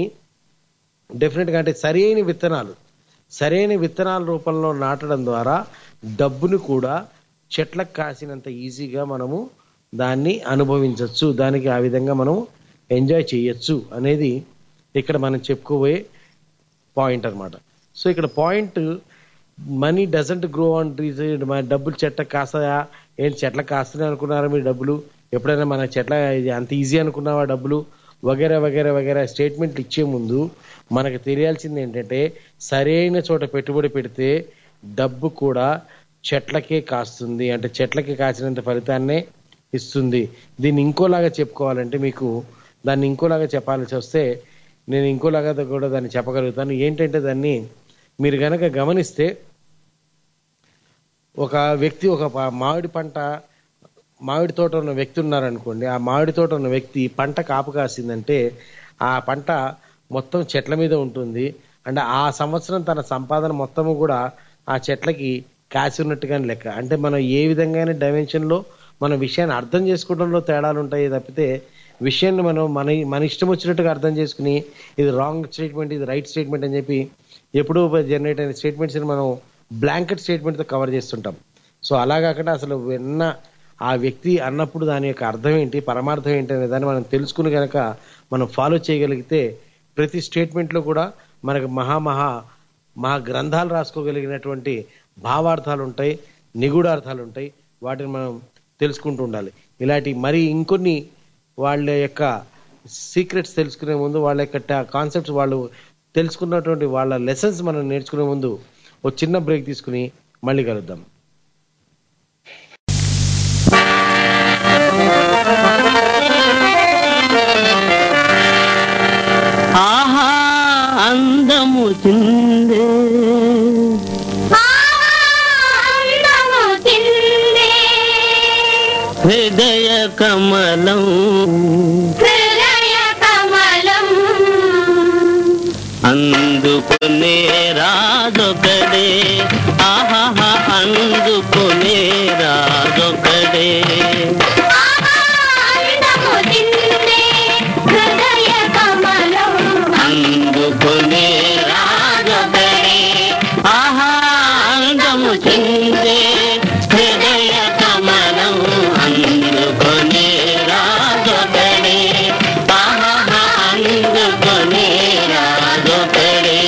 డెఫినెట్ గా అంటే సరైన విత్తనాలు సరైన విత్తనాల రూపంలో నాటడం ద్వారా డబ్బును కూడా చెట్లకు కాసినంత ఈజీగా మనము దాన్ని అనుభవించవచ్చు దానికి ఆ విధంగా మనం ఎంజాయ్ చేయొచ్చు అనేది ఇక్కడ మనం చెప్పుకోబోయే పాయింట్ అన్నమాట సో ఇక్కడ point money doesn't grow on trees మన డబ్బులు చెట్లకు కాస్తాయా ఏంటి చెట్లకు కాస్తున్నాయి అనుకున్నారా మీరు డబ్బులు ఎప్పుడైనా మన చెట్ల ఇది అంత ఈజీ అనుకున్నావా డబ్బులు వగేరా వగేరా వగేరా స్టేట్మెంట్లు ఇచ్చే ముందు మనకు తెలియాల్సింది ఏంటంటే సరైన చోట పెట్టుబడి పెడితే డబ్బు కూడా చెట్లకే కాస్తుంది అంటే చెట్లకి కాసినంత ఫలితాన్నే ఇస్తుంది దీన్ని ఇంకోలాగా చెప్పుకోవాలంటే మీకు దాన్ని ఇంకోలాగా చెప్పాల్సి వస్తే నేను ఇంకోలాగా కూడా దాన్ని చెప్పగలుగుతాను ఏంటంటే దాన్ని మీరు గనక గమనిస్తే ఒక వ్యక్తి ఒక ప- మామిడి పంట మామిడి తోట ఉన్న వ్యక్తి ఉన్నారనుకోండి ఆ మామిడి తోట ఉన్న వ్యక్తి పంట కాపు కాసిందంటే ఆ పంట మొత్తం చెట్ల మీద ఉంటుంది అంటే ఆ సంవత్సరం తన సంపాదన మొత్తము కూడా ఆ చెట్లకి కాసి ఉన్నట్టుగానే లెక్క అంటే మనం ఏ విధంగా డైమెన్షన్ లో మన విషయాన్ని అర్థం చేసుకోవడంలో తేడాలు ఉంటాయి తప్పితే విషయాన్ని మనం మన మన ఇష్టం వచ్చినట్టుగా అర్థం చేసుకుని ఇది రాంగ్ స్టేట్మెంట్ ఇది రైట్ స్టేట్మెంట్ అని చెప్పి ఎప్పుడూ జనరేట్ అయిన స్టేట్మెంట్స్ మనం బ్లాంకెట్ స్టేట్మెంట్ తో కవర్ చేస్తుంటాం సో అలా కాకుండా అసలు విన్న ఆ వ్యక్తి అన్నప్పుడు దాని యొక్క అర్థం ఏంటి పరమార్థం ఏంటి అనే దాన్ని మనం తెలుసుకుని కనుక మనం ఫాలో చేయగలిగితే ప్రతి స్టేట్మెంట్ లో కూడా మనకు మహా మహా మహా గ్రంథాలు రాసుకోగలిగినటువంటి భావార్థాలు ఉంటాయి నిగూఢార్థాలు ఉంటాయి వాటిని మనం తెలుసుకుంటూ ఉండాలి ఇలాంటి మరి ఇంకొన్ని వాళ్ళ యొక్క సీక్రెట్స్ తెలుసుకునే ముందు వాళ్ళ యొక్క కాన్సెప్ట్స్ వాళ్ళు తెలుసుకున్నటువంటి వాళ్ళ లెసన్స్ మనం నేర్చుకునే ముందు ఒక చిన్న బ్రేక్ తీసుకుని మళ్ళీ కలుద్దాం ఆహా అందము చిందే హృదయ కమలం అందుకునే రాజొకడే ఆహా అందుకునే రాజొకడే అందుకునే రాజొకడే ఆహా అందము చిందే హృదయ కమలం అందుకునే రాజొకడే ఆహా అందుకునే రాజొకడే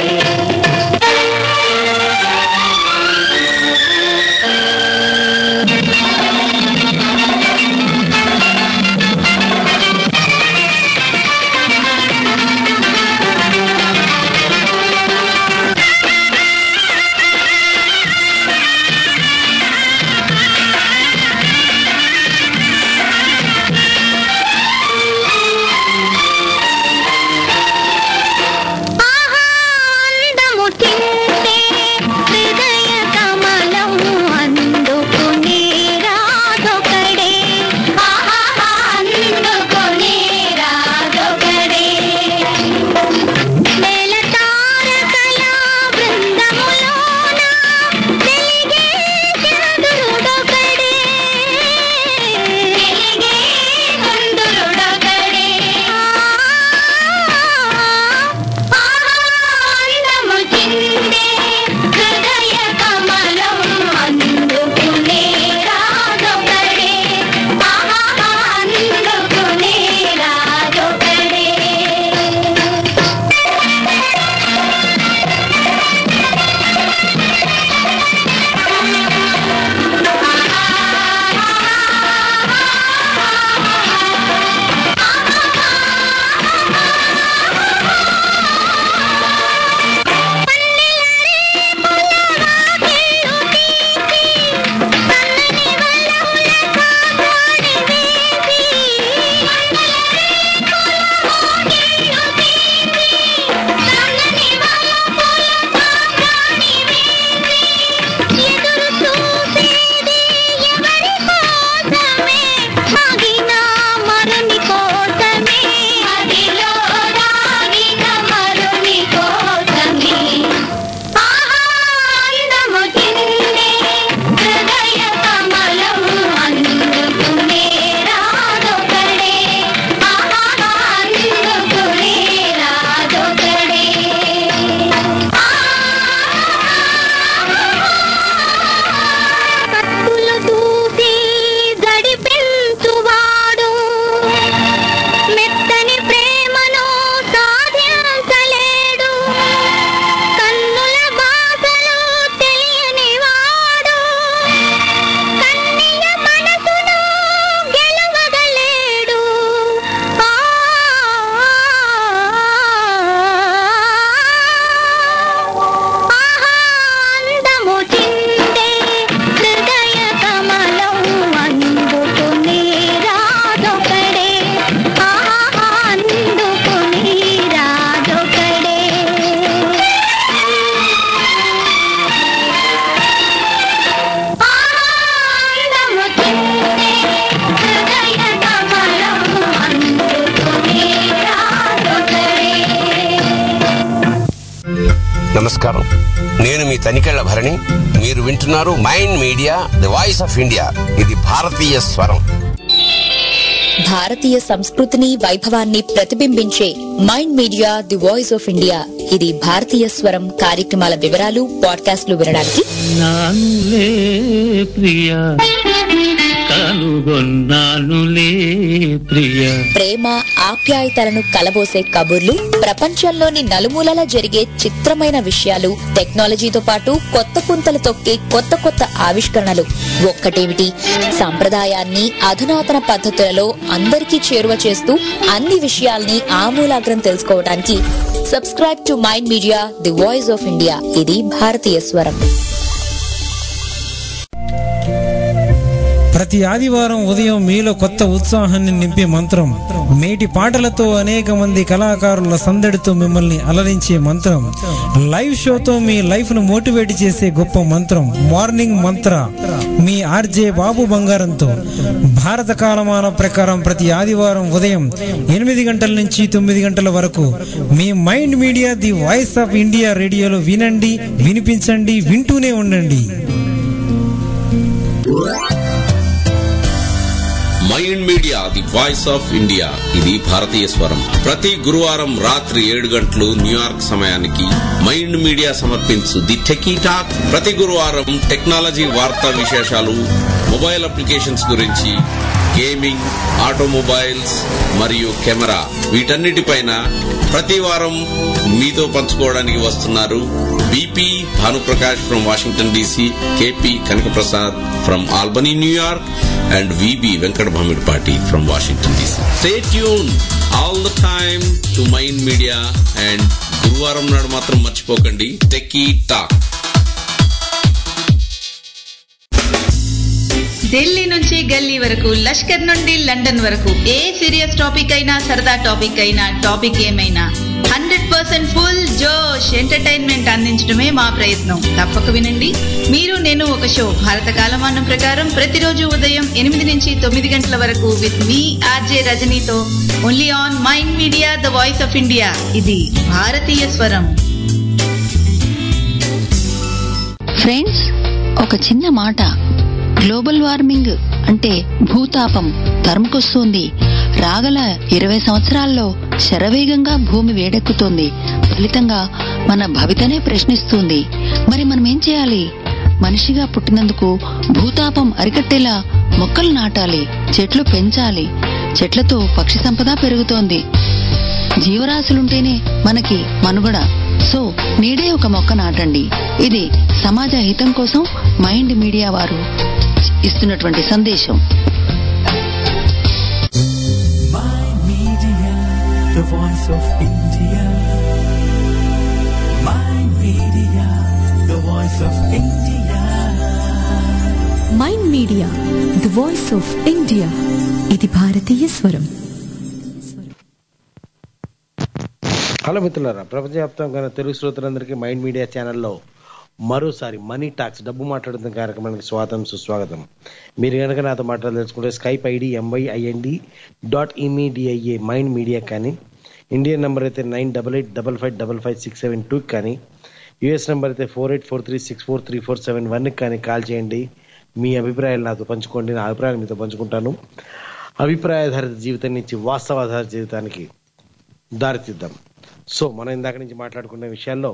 నమస్కారం నేను మీ తనికెళ్ల భరణి మీరు వింటున్నారు mind media the voice of India ఇది భారతీయ స్వరం భారతీయ సంస్కృతిని వైభవాన్ని ప్రతిబింబించే mind media the voice of India ఇది భారతీయ స్వరం కార్యక్రమాల వివరాలు పాడ్కాస్ట్లు వినడానికి నానులే ప్రియ కనుగొన్నానులే ప్రియ ప్రేమ ఆప్యాయతలను కలబోసే కబుర్లు ప్రపంచంలోని నలుమూలలా జరిగే చిత్రమైన విషయాలు టెక్నాలజీతో పాటు కొత్త పుంతలు తొక్కే కొత్త కొత్త ఆవిష్కరణలు ఒక్కటేమిటి సంప్రదాయాన్ని అధునాతన పద్ధతులలో అందరికీ చేరువ చేస్తూ అన్ని విషయాల్ని ఆమూలాగ్రం తెలుసుకోవడానికి subscribe to mind media the voice of India ఇది భారతీయ స్వరం ప్రతి ఆదివారం ఉదయం మీలో కొత్త ఉత్సాహాన్ని నింపే మంత్రం మేటి పాటలతో అనేక మంది కళాకారుల సందడితో మిమ్మల్ని అలరించే మంత్రం లైవ్ షోతో మీ లైఫ్ ను మోటివేట్ చేసే గొప్ప మంత్రం మార్నింగ్ మంత్ర మీ ఆర్జే బాబు బంగారంతో భారత కాలమాన ప్రకారం ప్రతి ఆదివారం ఉదయం ఎనిమిది గంటల నుంచి తొమ్మిది గంటల వరకు మీ mind media the voice of India రేడియోలో వినండి వినిపించండి వింటూనే ఉండండి mind media the voice of India ఇది భారతీయ స్వరం ప్రతి గురువారం రాత్రి ఏడు గంటలు న్యూయార్క్ సమయానికి మైండ్ మీడియా సమర్పించు ది టెకీ టాక్ ప్రతి గురువారం టెక్నాలజీ వార్తా విశేషాలు మొబైల్ అప్లికేషన్స్ గురించి గేమింగ్ ఆటోమొబైల్స్ మరియు కెమెరా వీటన్నిటిపైన ప్రతి వారం మీతో పంచుకోవడానికి వస్తున్నారు BP Bhanuprakash from Washington DC KP Kanakaprasad from Albany New York and VB Venkat Bhamidpati from Washington DC. Stay tuned all the time to Mind Media and గురువారం నాడు మాత్రం మర్చిపోకండి టెక్కీ టాక్ ఢిల్లీ నుంచి గల్లీ వరకు లష్కర్ నుండి లండన్ వరకు ఏ సీరియస్ టాపిక్ అయినా సరదా టాపిక్ అయినా టాపిక్ ఏమైనా హండ్రెడ్ పర్సెంట్ ఫుల్ జోష్ ఎంటర్టైన్మెంట్ అందించడమే మా ప్రయత్నం తప్పక వినండి మీరు నేను ఒక షో భారత కాలమానం ప్రకారం ప్రతిరోజు ఉదయం ఎనిమిది నుంచి తొమ్మిది గంటల వరకు విత్ మీ ఆర్జే రజనీతో only on mind media the voice of India ఇది భారతీయ స్వరం ఫ్రెండ్స్ ఒక చిన్న మాట గ్లోబల్ వార్మింగ్ అంటే భూతాపం తరుముకొస్తుంది రాగల ఇరవై సంవత్సరాల్లో శరవేగంగా భూమి వేడెక్కుతోంది ఫలితంగా మన భవితనే ప్రశ్నిస్తుంది మరి మనం ఏం చేయాలి మనిషిగా పుట్టినందుకు భూతాపం అరికట్టేలా మొక్కలు నాటాలి చెట్లు పెంచాలి చెట్లతో పక్షి సంపద పెరుగుతోంది జీవరాశులుంటేనే మనకి మనుగడ సో నేడే ఒక మొక్క నాటండి ఇది సమాజ హితం కోసం మైండ్ మీడియా వారు ఇస్తున్నటువంటి సందేశం Media, the voice of India. Mind Media, the voice of India. Mind media the voice of India ఇది భారతీయ స్వరం హలో మిత్రులారా ప్రపంచవ్యాప్తంగా ఉన్న తెలుగు శ్రోతలందరికీ మైండ్ మీడియా ఛానల్లో మరోసారి మనీ టాక్స్ డబ్బు మాట్లాడుతున్న కార్యక్రమానికి స్వాగతం సుస్వాగతం మీరు కనుక నాతో మాట్లాడదలుచుకుంటే Skype ID MYIND dot M E D I A mind media కానీ ఇండియన్ నెంబర్ అయితే nine double eight double five double five six seven two కానీ యూఎస్ నెంబర్ అయితే four eight four three six four three four seven వన్కి కానీ కాల్ చేయండి మీ అభిప్రాయాలు నాతో పంచుకోండి నా అభిప్రాయాలు మీతో పంచుకుంటాను అభిప్రాయాధారిత జీవితం నుంచి వాస్తవాధారిత జీవితానికి దారితీద్దాం సో మనం ఇందాక నుంచి మాట్లాడుకున్న విషయాల్లో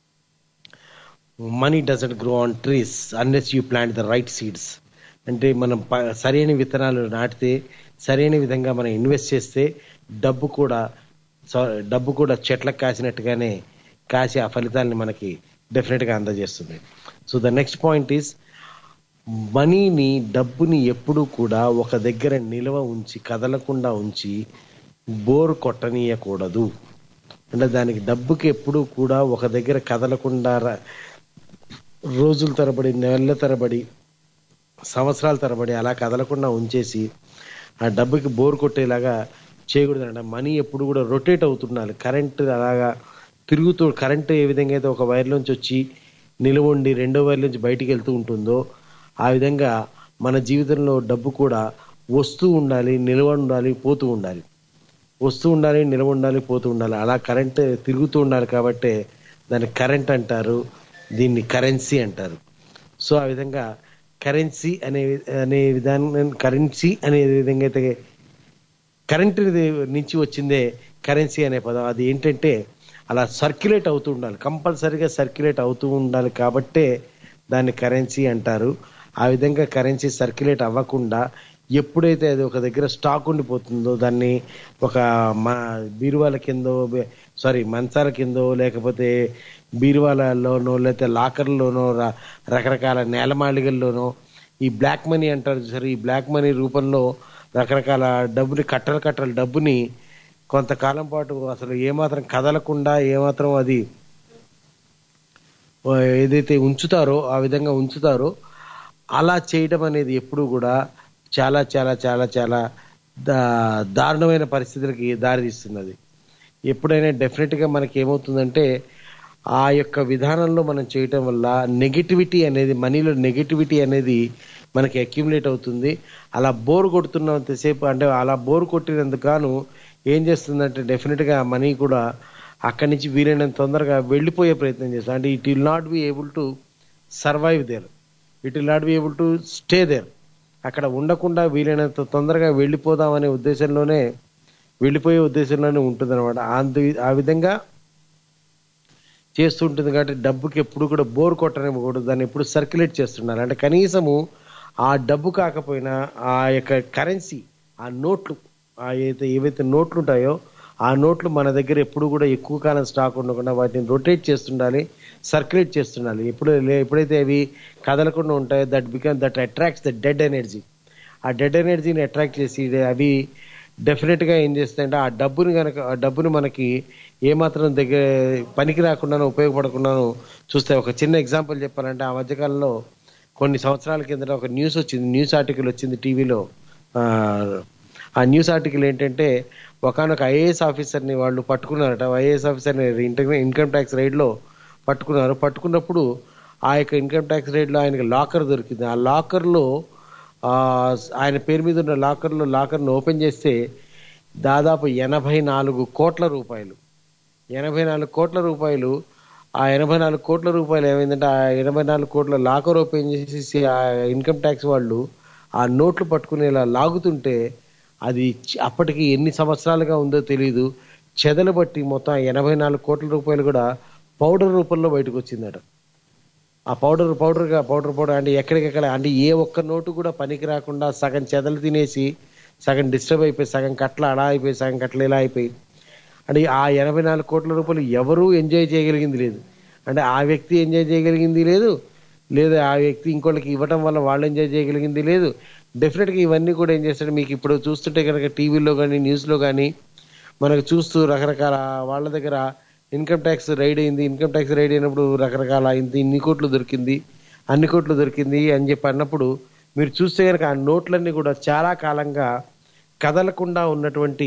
money doesn't grow on trees unless you plant the right seeds అంటే మనం ప- సరైన విత్తనాలు నాటితే సరైన విధంగా మనం ఇన్వెస్ట్ చేస్తే డబ్బు కూడా స- డబ్బు కూడా చెట్లకు కాసినట్టుగానే కాసి ఆ ఫలితాలని మనకి డెఫినెట్గా అందజేస్తుంది so the next point is మనీని డబ్బుని ఎప్పుడూ కూడా ఒక దగ్గర నిల్వ ఉంచి కదలకుండా ఉంచి బోర్ కొట్టనీయకూడదు అంటే దానికి డబ్బుకి ఎప్పుడూ కూడా ఒక దగ్గర కదలకుండా ర- రోజుల తరబడి నెలల తరబడి సంవత్సరాల తరబడి అలా కదలకుండా ఉంచేసి ఆ డబ్బుకి బోర్ కొట్టేలాగా చేయకూడదు అంటే మనీ ఎప్పుడు కూడా రొటేట్ అవుతుండాలి కరెంట్ అలాగా తిరుగుతూ కరెంట్ ఏ విధంగా అయితే ఒక వైర్ నుంచి వచ్చి నిలవండి రెండో వైర్ నుంచి బయటికి వెళ్తూ ఉంటుందో ఆ విధంగా మన జీవితంలో డబ్బు కూడా వస్తూ ఉండాలి నిల్వ ఉండాలి పోతూ ఉండాలి వస్తూ ఉండాలి నిల్వ ఉండాలి పోతూ ఉండాలి అలా కరెంట్ తిరుగుతూ ఉండాలి కాబట్టి దాన్ని కరెంట్ అంటారు దీన్ని కరెన్సీ అంటారు సో ఆ విధంగా కరెన్సీ అనే అనే విధానం కరెన్సీ అనే విధంగా అయితే కరెంట్ నుంచి వచ్చిందే కరెన్సీ అనే పదం అది ఏంటంటే అలా సర్క్యులేట్ అవుతూ ఉండాలి కంపల్సరీగా సర్క్యులేట్ అవుతూ ఉండాలి కాబట్టే దాన్ని కరెన్సీ అంటారు ఆ విధంగా కరెన్సీ సర్క్యులేట్ అవ్వకుండా ఎప్పుడైతే అది ఒక దగ్గర స్టాక్ ఉండిపోతుందో దాన్ని ఒక మా బీరువాల కిందో సారీ మంచాల కిందో లేకపోతే బీరువాలలోనో లేకపోతే లాకర్లోనో ర- రకరకాల నేలమాళిగల్లోనో ఈ బ్లాక్ మనీ అంటారు సరే ఈ బ్లాక్ మనీ రూపంలో రకరకాల డబ్బుని కట్టల కట్టల డబ్బుని కొంతకాలం పాటు అసలు ఏమాత్రం కదలకుండా ఏమాత్రం అది ఆ, ఏదైతే ఉంచుతారో ఆ విధంగా ఉంచుతారో అలా చేయడం అనేది ఎప్పుడు కూడా చాలా చాలా చాలా చాలా దా- దారుణమైన పరిస్థితులకి దారితీస్తున్నది ఎప్పుడైనా డెఫినెట్ గా మనకి ఏమవుతుందంటే ఆ యొక్క విధానంలో మనం చేయటం వల్ల నెగిటివిటీ అనేది మనీలో నెగిటివిటీ అనేది మనకి అక్యుములేట్ అవుతుంది అలా బోర్ కొడుతున్నంతసేపు అంటే అలా బోర్ కొట్టినందుకు గాను ఏం చేస్తుందంటే డెఫినెట్ గా మనీ కూడా అక్కడి నుంచి వీలైనంత తొందరగా వెళ్ళిపోయే ప్రయత్నం చేస్తాం అంటే it will not be able to survive there it will not be able to stay there అక్కడ ఉండకుండా వీలైనంత తొందరగా వెళ్ళిపోదామనే ఉద్దేశంలోనే వెళ్ళిపోయే ఉద్దేశంలోనే ఉంటుంది అనమాట ఆ విధంగా చేస్తూ ఉంటుంది కాబట్టి డబ్బుకి ఎప్పుడు కూడా బోర్ కొట్టనివ్వకూడదు దాన్ని ఎప్పుడు సర్క్యులేట్ చేస్తున్నారు అంటే కనీసము ఆ డబ్బు కాకపోయినా ఆ యొక్క కరెన్సీ ఆ నోట్లు ఆ ఏదైతే ఏవైతే నోట్లు ఉంటాయో ఆ నోట్లు మన దగ్గర ఎప్పుడు కూడా ఎక్కువ కాలం స్టాక్ ఉండకుండా వాటిని రొటేట్ చేస్తుండాలి సర్క్యులేట్ చేస్తుండాలి ఎప్పుడు లే- ఎప్పుడైతే అవి కదలకుండా ఉంటాయో that become that attracts the dead energy ఆ డెడ్ ఎనర్జీని అట్రాక్ట్ చేసి అవి డెఫినెట్ గా ఏం చేస్తాయంటే ఆ డబ్బుని కనుక ఆ డబ్బుని మనకి ఏమాత్రం దగ్గర పనికి రాకుండానో ఉపయోగపడకుండానో చూస్తే ఒక చిన్న ఎగ్జాంపుల్ చెప్పాలంటే ఆ మధ్యకాలంలో కొన్ని సంవత్సరాల కిందట ఒక న్యూస్ వచ్చింది న్యూస్ ఆర్టికల్ వచ్చింది టీవీలో ఆ న్యూస్ ఆర్టికల్ ఏంటంటే ఒకనొక ఐఏఎస్ ఆఫీసర్ని వాళ్ళు పట్టుకున్నారట ఐఏఎస్ ఆఫీసర్ని ఇన్కమ్ ట్యాక్స్ రైడ్లో పట్టుకున్నారు పట్టుకున్నప్పుడు ఆ యొక్క ఇన్కమ్ ట్యాక్స్ రైడ్లో ఆయనకి లాకర్ దొరికింది ఆ లాకర్లో ఆ, ఆయన పేరు మీద ఉన్న లాకర్లో లాకర్ను ఓపెన్ చేస్తే దాదాపు ఎనభై నాలుగు కోట్ల రూపాయలు ఎనభై నాలుగు కోట్ల రూపాయలు ఆ ఎనభై నాలుగు కోట్ల రూపాయలు ఏమైందంటే ఆ ఎనభై నాలుగు కోట్ల లాకర్ ఓపెన్ చేసేసి ఆ ఇన్కమ్ ట్యాక్స్ వాళ్ళు ఆ నోట్లు పట్టుకుని ఇలా లాగుతుంటే అది చ- అప్పటికి ఎన్ని సంవత్సరాలుగా ఉందో తెలియదు చెదలు బట్టి మొత్తం ఆ ఎనభై నాలుగు కోట్ల రూపాయలు కూడా పౌడర్ రూపంలో బయటకు వచ్చిందట ఆ పౌడర్ పౌడర్గా పౌడర్ పౌడర్ అంటే ఎక్కడికెక్కడ అంటే ఏ ఒక్క నోటు కూడా పనికి రాకుండా సగం చెదలు తినేసి సగం డిస్టర్బ్ అయిపోయి సగం కట్ల అలా అయిపోయి సగం కట్ల ఇలా అయిపోయి అంటే ఆ ఎనభై నాలుగు కోట్ల రూపాయలు ఎవరూ ఎంజాయ్ చేయగలిగింది లేదు అంటే ఆ వ్యక్తి ఎంజాయ్ చేయగలిగింది లేదు లేదా ఆ వ్యక్తి ఇంకోళ్ళకి ఇవ్వటం వల్ల వాళ్ళు ఎంజాయ్ చేయగలిగింది లేదు డెఫినెట్గా ఇవన్నీ కూడా ఏం చేస్తాడు మీకు ఇప్పుడు చూస్తుంటే కనుక టీవీలో కానీ న్యూస్లో కానీ మనకు చూస్తూ రకరకాల వాళ్ళ దగ్గర ఇన్కమ్ ట్యాక్స్ రైడ్ అయింది ఇన్కమ్ ట్యాక్స్ రైడ్ అయినప్పుడు రకరకాల ఇంత ఇన్ని కోట్లు దొరికింది అన్ని కోట్లు దొరికింది అని చెప్పి అన్నప్పుడు మీరు చూస్తే కనుక ఆ నోట్లన్నీ కూడా చాలా కాలంగా కదలకుండా ఉన్నటువంటి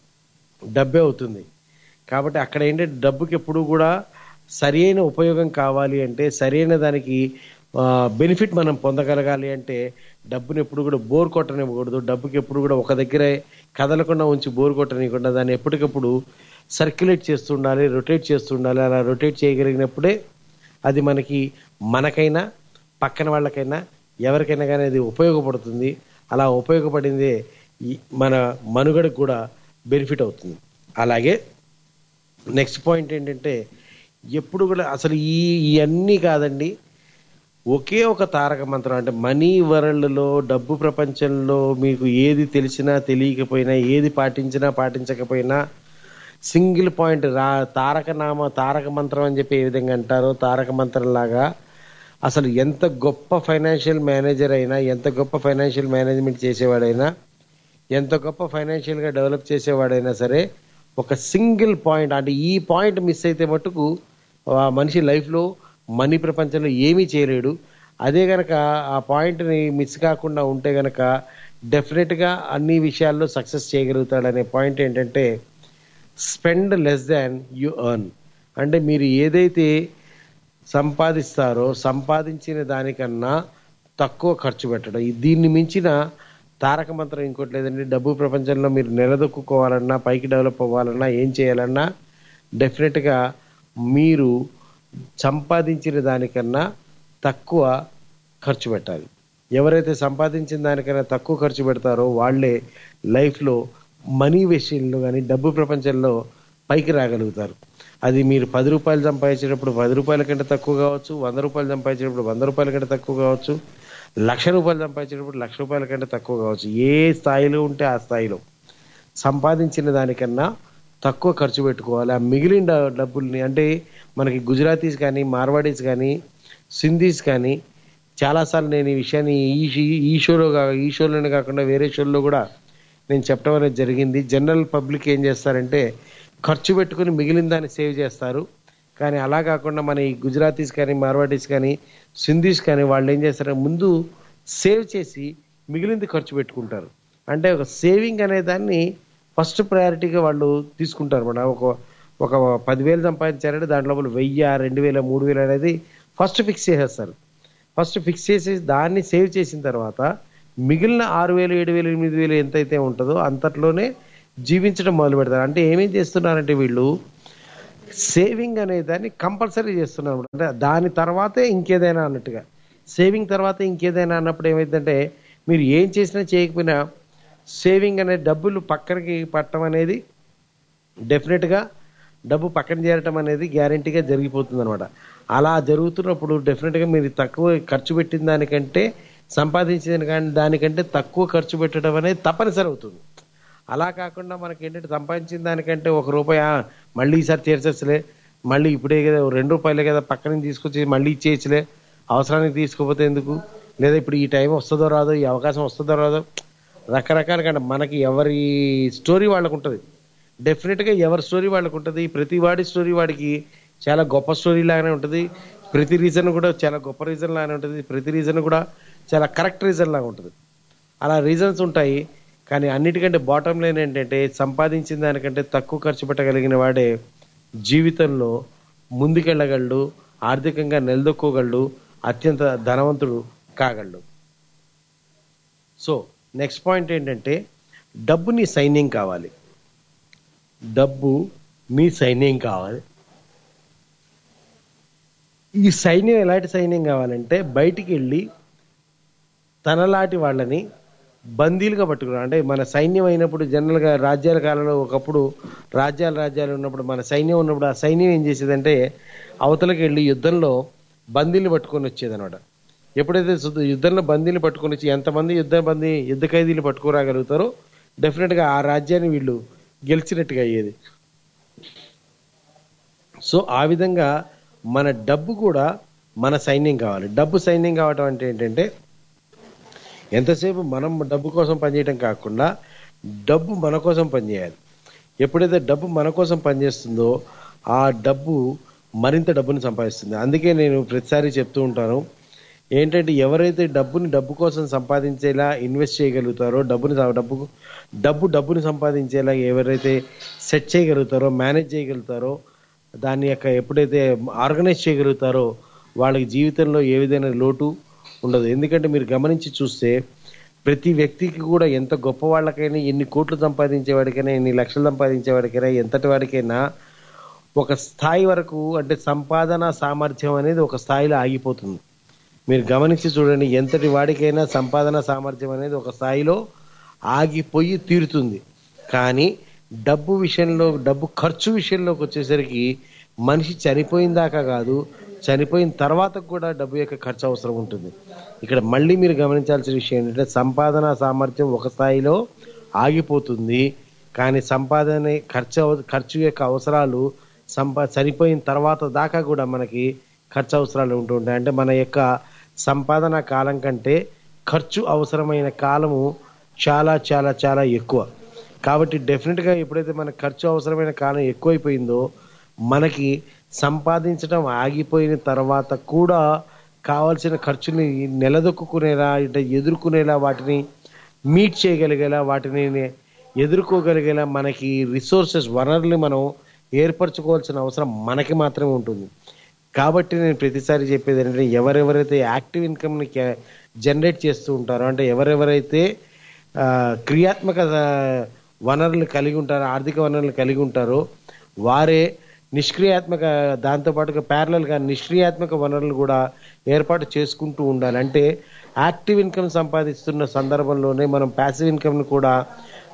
డబ్బే అవుతుంది కాబట్టి అక్కడ ఏంటంటే డబ్బుకి ఎప్పుడు కూడా సరి అయిన ఉపయోగం కావాలి అంటే సరైన దానికి బెనిఫిట్ మనం పొందగలగాలి అంటే డబ్బుని ఎప్పుడు కూడా బోర్ కొట్టనివ్వకూడదు డబ్బుకి ఎప్పుడు కూడా ఒక దగ్గరే కదలకుండా ఉంచి బోర్ కొట్టనివ్వకుండా దాన్ని ఎప్పటికప్పుడు సర్క్యులేట్ చేస్తుండాలి రొటేట్ చేస్తుండాలి అలా రొటేట్ చేయగలిగినప్పుడే అది మనకి మనకైనా పక్కన వాళ్ళకైనా ఎవరికైనా కానీ అది ఉపయోగపడుతుంది అలా ఉపయోగపడిందే ఈ మన మనుగడకు కూడా బెనిఫిట్ అవుతుంది అలాగే నెక్స్ట్ పాయింట్ ఏంటంటే ఎప్పుడు కూడా అసలు ఈ ఇవన్నీ కాదండి ఒకే ఒక తారక మంత్రం అంటే మనీ వరల్డ్లో డబ్బు ప్రపంచంలో మీకు ఏది తెలిసినా తెలియకపోయినా ఏది పాటించినా పాటించకపోయినా సింగిల్ పాయింట్ రా తారక నామ తారక మంత్రం అని చెప్పి ఏ విధంగా అంటారో తారక మంత్రం లాగా అసలు ఎంత గొప్ప ఫైనాన్షియల్ మేనేజర్ అయినా ఎంత గొప్ప ఫైనాన్షియల్ మేనేజ్మెంట్ చేసేవాడైనా ఎంత గొప్ప ఫైనాన్షియల్ గా డెవలప్ చేసేవాడైనా సరే ఒక సింగిల్ పాయింట్ అంటే ఈ పాయింట్ మిస్ అయితే మట్టుకు ఆ మనిషి లైఫ్ లో మనీ ప్రపంచంలో ఏమీ చేయలేడు అదే గనక ఆ పాయింట్ ని మిస్ కాకుండా ఉంటే గనక డెఫినెట్ గా అన్ని విషయాల్లో సక్సెస్ చేయగలుగుతాడనే పాయింట్ ఏంటంటే spend less than you earn అంటే మీరు ఏదైతే సంపాదిస్తారో సంపాదించిన దానికన్నా తక్కువ ఖర్చు పెట్టడం ఈ- దీన్ని మించిన తారక మంత్రం ఇంకోటి లేదండి డబ్బు ప్రపంచంలో మీరు నిలదొక్కుకోవాలన్నా పైకి డెవలప్ అవ్వాలన్నా ఏం చేయాలన్నా డెఫినెట్ గా మీరు సంపాదించిన దానికన్నా తక్కువ ఖర్చు పెట్టాలి ఎవరైతే సంపాదించిన దానికన్నా తక్కువ ఖర్చు పెడతారో వాళ్ళే లైఫ్లో మనీ విషయంలో కానీ డబ్బు ప్రపంచంలో పైకి రాగలుగుతారు అది మీరు పది రూపాయలు సంపాదించేటప్పుడు పది రూపాయల కంటే తక్కువ కావచ్చు వంద రూపాయలు సంపాదించేటప్పుడు వంద రూపాయల కంటే తక్కువ కావచ్చు లక్ష రూపాయలు సంపాదించేటప్పుడు లక్ష రూపాయల కంటే తక్కువ కావచ్చు ఏ స్థాయిలో ఉంటే ఆ స్థాయిలో సంపాదించిన దానికన్నా తక్కువ ఖర్చు పెట్టుకోవాలి ఆ మిగిలిన డ- డబ్బుల్ని అంటే మనకి గుజరాతీస్ కానీ మార్వాడీస్ కానీ సింధీస్ కానీ చాలాసార్లు నేను ఈ విషయాన్ని ఈ షీ- ఈ షోలో కా- ఈ షోలోనే కాకుండా వేరే షోల్లో కూడా నేను చెప్పడం అనేది జరిగింది జనరల్ పబ్లిక్ ఏం చేస్తారంటే ఖర్చు పెట్టుకుని మిగిలిన దాన్ని సేవ్ చేస్తారు కానీ అలా కాకుండా మన ఈ గుజరాతీస్ కానీ మార్వాడీస్ కానీ సింధీస్ కానీ వాళ్ళు ఏం చేస్తారు ముందు సేవ్ చేసి మిగిలింది ఖర్చు పెట్టుకుంటారు అంటే ఒక సేవింగ్ అనే దాన్ని ఫస్ట్ ప్రయారిటీగా వాళ్ళు తీసుకుంటారు మన ఒక ఒక పదివేలు సంపాదించారంటే దాంట్లో వాళ్ళు వెయ్యి రెండు వేల మూడు వేలు అనేది ఫస్ట్ ఫిక్స్ చేసేస్తారు ఫస్ట్ ఫిక్స్ చేసి దాన్ని సేవ్ చేసిన తర్వాత మిగిలిన ఆరు వేలు ఏడు వేలు ఎనిమిది వేలు ఎంతైతే ఉంటుందో అంతట్లోనే జీవించడం మొదలు పెడతారు అంటే ఏమేం చేస్తున్నారంటే వీళ్ళు సేవింగ్ అనే దాన్ని కంపల్సరీ చేస్తున్నారు అంటే దాని తర్వాతే ఇంకేదైనా అన్నట్టుగా సేవింగ్ తర్వాత ఇంకేదైనా అన్నప్పుడు ఏమైందంటే మీరు ఏం చేసినా చేయకపోయినా సేవింగ్ అనే డబ్బులు పక్కనకి పట్టడం అనేది డెఫినెట్గా డబ్బు పక్కన చేరటం అనేది గ్యారంటీగా జరిగిపోతుంది అనమాట అలా జరుగుతున్నప్పుడు డెఫినెట్గా మీరు తక్కువ ఖర్చు పెట్టిన దానికంటే సంపాదించిన కానీ దానికంటే తక్కువ ఖర్చు పెట్టడం అనేది తప్పనిసరి అవుతుంది అలా కాకుండా మనకి ఏంటంటే సంపాదించిన దానికంటే ఒక రూపాయి ఆ, మళ్ళీ ఈసారి తీర్చచ్చులే మళ్ళీ ఇప్పుడే కదా ఓ రెండు రూపాయలే కదా పక్క నుంచి తీసుకొచ్చి మళ్ళీ ఇచ్చేయచ్చులే అవసరానికి తీసుకోపోతే ఎందుకు లేదా ఇప్పుడు ఈ టైం వస్తుందో రాదో ఈ అవకాశం వస్తుందో రాదో రకరకాలుగా అంటే మనకి ఎవరి స్టోరీ వాళ్ళకు ఉంటుంది డెఫినెట్గా ఎవరి స్టోరీ వాళ్ళకు ఉంటుంది ప్రతి వాడి స్టోరీ వాడికి చాలా గొప్ప స్టోరీ లాగానే ఉంటుంది ప్రతి రీజన్ కూడా చాలా గొప్ప రీజన్ లాగానే ఉంటుంది ప్రతి రీజన్ కూడా చాలా కరెక్ట్ రీజన్ లాగా ఉంటుంది అలా రీజన్స్ ఉంటాయి కానీ అన్నిటికంటే బాటం లైన్ ఏంటంటే సంపాదించిన దానికంటే తక్కువ ఖర్చు పెట్టగలిగిన వాడే జీవితంలో ముందుకెళ్ళగలడు ఆర్థికంగా నిలదొక్కోగలడు అత్యంత ధనవంతుడు కాగలడు సో నెక్స్ట్ పాయింట్ ఏంటంటే డబ్బు నీ సైన్యం కావాలి డబ్బు మీ సైన్యం కావాలి ఈ సైన్యం ఎలాంటి సైన్యం కావాలంటే బయటికి వెళ్ళి తనలాంటి వాళ్ళని బందీలుగా పట్టుకున్నాం అంటే మన సైన్యం అయినప్పుడు జనరల్గా రాజ్యాల కాలంలో ఒకప్పుడు రాజ్యాలు రాజ్యాలు ఉన్నప్పుడు మన సైన్యం ఉన్నప్పుడు ఆ సైన్యం ఏం చేసేదంటే అవతలకి వెళ్ళి యుద్ధంలో బందీలు పట్టుకొని వచ్చేది అనమాట ఎప్పుడైతే సుద్ద- యుద్ధంలో బందీలు పట్టుకొని వచ్చి ఎంతమంది యుద్ధ బందీ యుద్ధ ఖైదీలు పట్టుకురాగలుగుతారో డెఫినెట్గా ఆ రాజ్యాన్ని వీళ్ళు గెలిచినట్టుగా అయ్యేది సో ఆ విధంగా మన డబ్బు కూడా మన సైన్యం కావాలి డబ్బు సైన్యం కావటం అంటే ఏంటంటే ఎంతసేపు మనం డబ్బు కోసం పనిచేయడం కాకుండా డబ్బు మన కోసం పనిచేయాలి ఎప్పుడైతే డబ్బు మన కోసం పనిచేస్తుందో ఆ డబ్బు మరింత డబ్బుని సంపాదిస్తుంది అందుకే నేను ప్రతిసారి చెప్తూ ఉంటాను ఏంటంటే ఎవరైతే డబ్బుని డబ్బు కోసం సంపాదించేలా ఇన్వెస్ట్ చేయగలుగుతారో డబ్బుని డబ్బు డబ్బు డబ్బుని సంపాదించేలా ఎవరైతే సెట్ చేయగలుగుతారో మేనేజ్ చేయగలుగుతారో దాని యొక్క ఎప్పుడైతే ఆర్గనైజ్ చేయగలుగుతారో వాళ్ళకి జీవితంలో ఏ విధమైన లోటు ఉండదు ఎందుకంటే మీరు గమనించి చూస్తే ప్రతి వ్యక్తికి కూడా ఎంత గొప్ప వాళ్ళకైనా ఎన్ని కోట్లు సంపాదించే వాడికైనా ఎన్ని లక్షలు సంపాదించే వాడికైనా ఎంతటి వాడికైనా ఒక స్థాయి వరకు అంటే సంపాదన సామర్థ్యం అనేది ఒక స్థాయిలో ఆగిపోతుంది మీరు గమనించి చూడండి ఎంతటి వాడికైనా సంపాదన సామర్థ్యం అనేది ఒక స్థాయిలో ఆగిపోయి తీరుతుంది కానీ డబ్బు విషయంలో డబ్బు ఖర్చు విషయంలోకి వచ్చేసరికి మనిషి చనిపోయిన దాకా కాదు చనిపోయిన తర్వాత కూడా డబ్బు యొక్క ఖర్చు అవసరం ఉంటుంది ఇక్కడ మళ్ళీ మీరు గమనించాల్సిన విషయం ఏంటంటే సంపాదన సామర్థ్యం ఒక స్థాయిలో ఆగిపోతుంది కానీ సంపాదన ఖర్చు అవ- ఖర్చు యొక్క అవసరాలు సంపా చనిపోయిన తర్వాత దాకా కూడా మనకి ఖర్చు అవసరాలు ఉంటూ ఉంటాయి అంటే మన యొక్క సంపాదన కాలం కంటే ఖర్చు అవసరమైన కాలము చాలా చాలా చాలా ఎక్కువ కాబట్టి డెఫినెట్గా ఎప్పుడైతే మన ఖర్చు అవసరమైన కాలం ఎక్కువైపోయిందో మనకి సంపాదించడం ఆగిపోయిన తర్వాత కూడా కావాల్సిన ఖర్చుని నిలదొక్కునేలా అంటే ఎదుర్కొనేలా వాటిని మీట్ చేయగలిగేలా వాటిని ఎదుర్కోగలిగేలా మనకి రిసోర్సెస్ వనరుల్ని మనం ఏర్పరచుకోవాల్సిన అవసరం మనకి మాత్రమే ఉంటుంది కాబట్టి నేను ప్రతిసారి చెప్పేది ఏంటంటే ఎవరెవరైతే యాక్టివ్ ఇన్కమ్ని జనరేట్ చేస్తూ ఉంటారో అంటే ఎవరెవరైతే ఆ, క్రియాత్మక ఆ, వనరులు కలిగి ఉంటారో ఆర్థిక వనరులు కలిగి ఉంటారో వారే నిష్క్రియాత్మక దాంతోపాటుగా ప్యారలల్గా నిష్క్రియాత్మక వనరులు కూడా ఏర్పాటు చేసుకుంటూ ఉండాలి అంటే యాక్టివ్ ఇన్కమ్ సంపాదిస్తున్న సందర్భంలోనే మనం ప్యాసివ్ ఇన్కమ్ని కూడా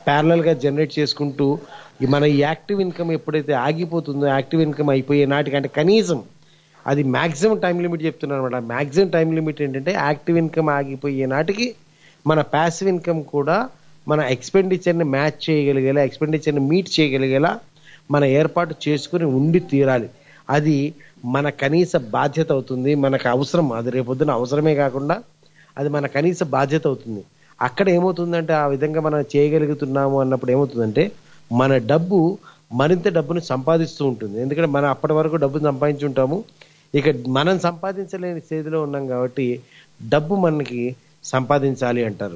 ప్యారలల్ గా జనరేట్ చేసుకుంటూ ఈ మన ఈ యాక్టివ్ ఇన్కమ్ ఎప్పుడైతే ఆగిపోతుందో యాక్టివ్ ఇన్కమ్ అయిపోయే నాటికంటే కనీసం అది మాక్సిమం టైం లిమిట్ చెప్తున్నాను అనమాట మాక్సిమం టైం లిమిట్ ఏంటంటే యాక్టివ్ ఇన్కమ్ ఆగిపోయే నాటికి మన ప్యాసివ్ ఇన్కమ్ కూడా మన ఎక్స్పెండిచర్ని మ్యాచ్ చేయగలిగేలా ఎక్స్పెండిచర్ని మీట్ చేయగలిగేలా మన ఏర్పాటు చేసుకుని ఉండి తీరాలి అది మన కనీస బాధ్యత అవుతుంది మనకు అవసరం అది రేపొద్దున అవసరమే కాకుండా అది మన కనీస బాధ్యత అవుతుంది అక్కడ ఏమవుతుందంటే ఆ విధంగా మనం చేయగలుగుతున్నాము అన్నప్పుడు ఏమవుతుందంటే మన డబ్బు మరింత డబ్బును సంపాదిస్తూ ఉంటుంది ఎందుకంటే మనం అప్పటి వరకు డబ్బును సంపాదించి ఉంటాము ఇక మనం సంపాదించలేని స్థితిలో ఉన్నాం కాబట్టి డబ్బు మనకి సంపాదించాలి అంటారు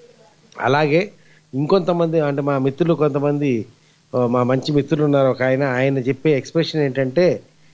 అలాగే ఇంకొంతమంది అంటే మా మిత్రులు కొంతమంది ఆ, మా మంచి మిత్రులు ఉన్నారు ఒక ఆయన ఆయన చెప్పే ఎక్స్ప్రెషన్ ఏంటంటే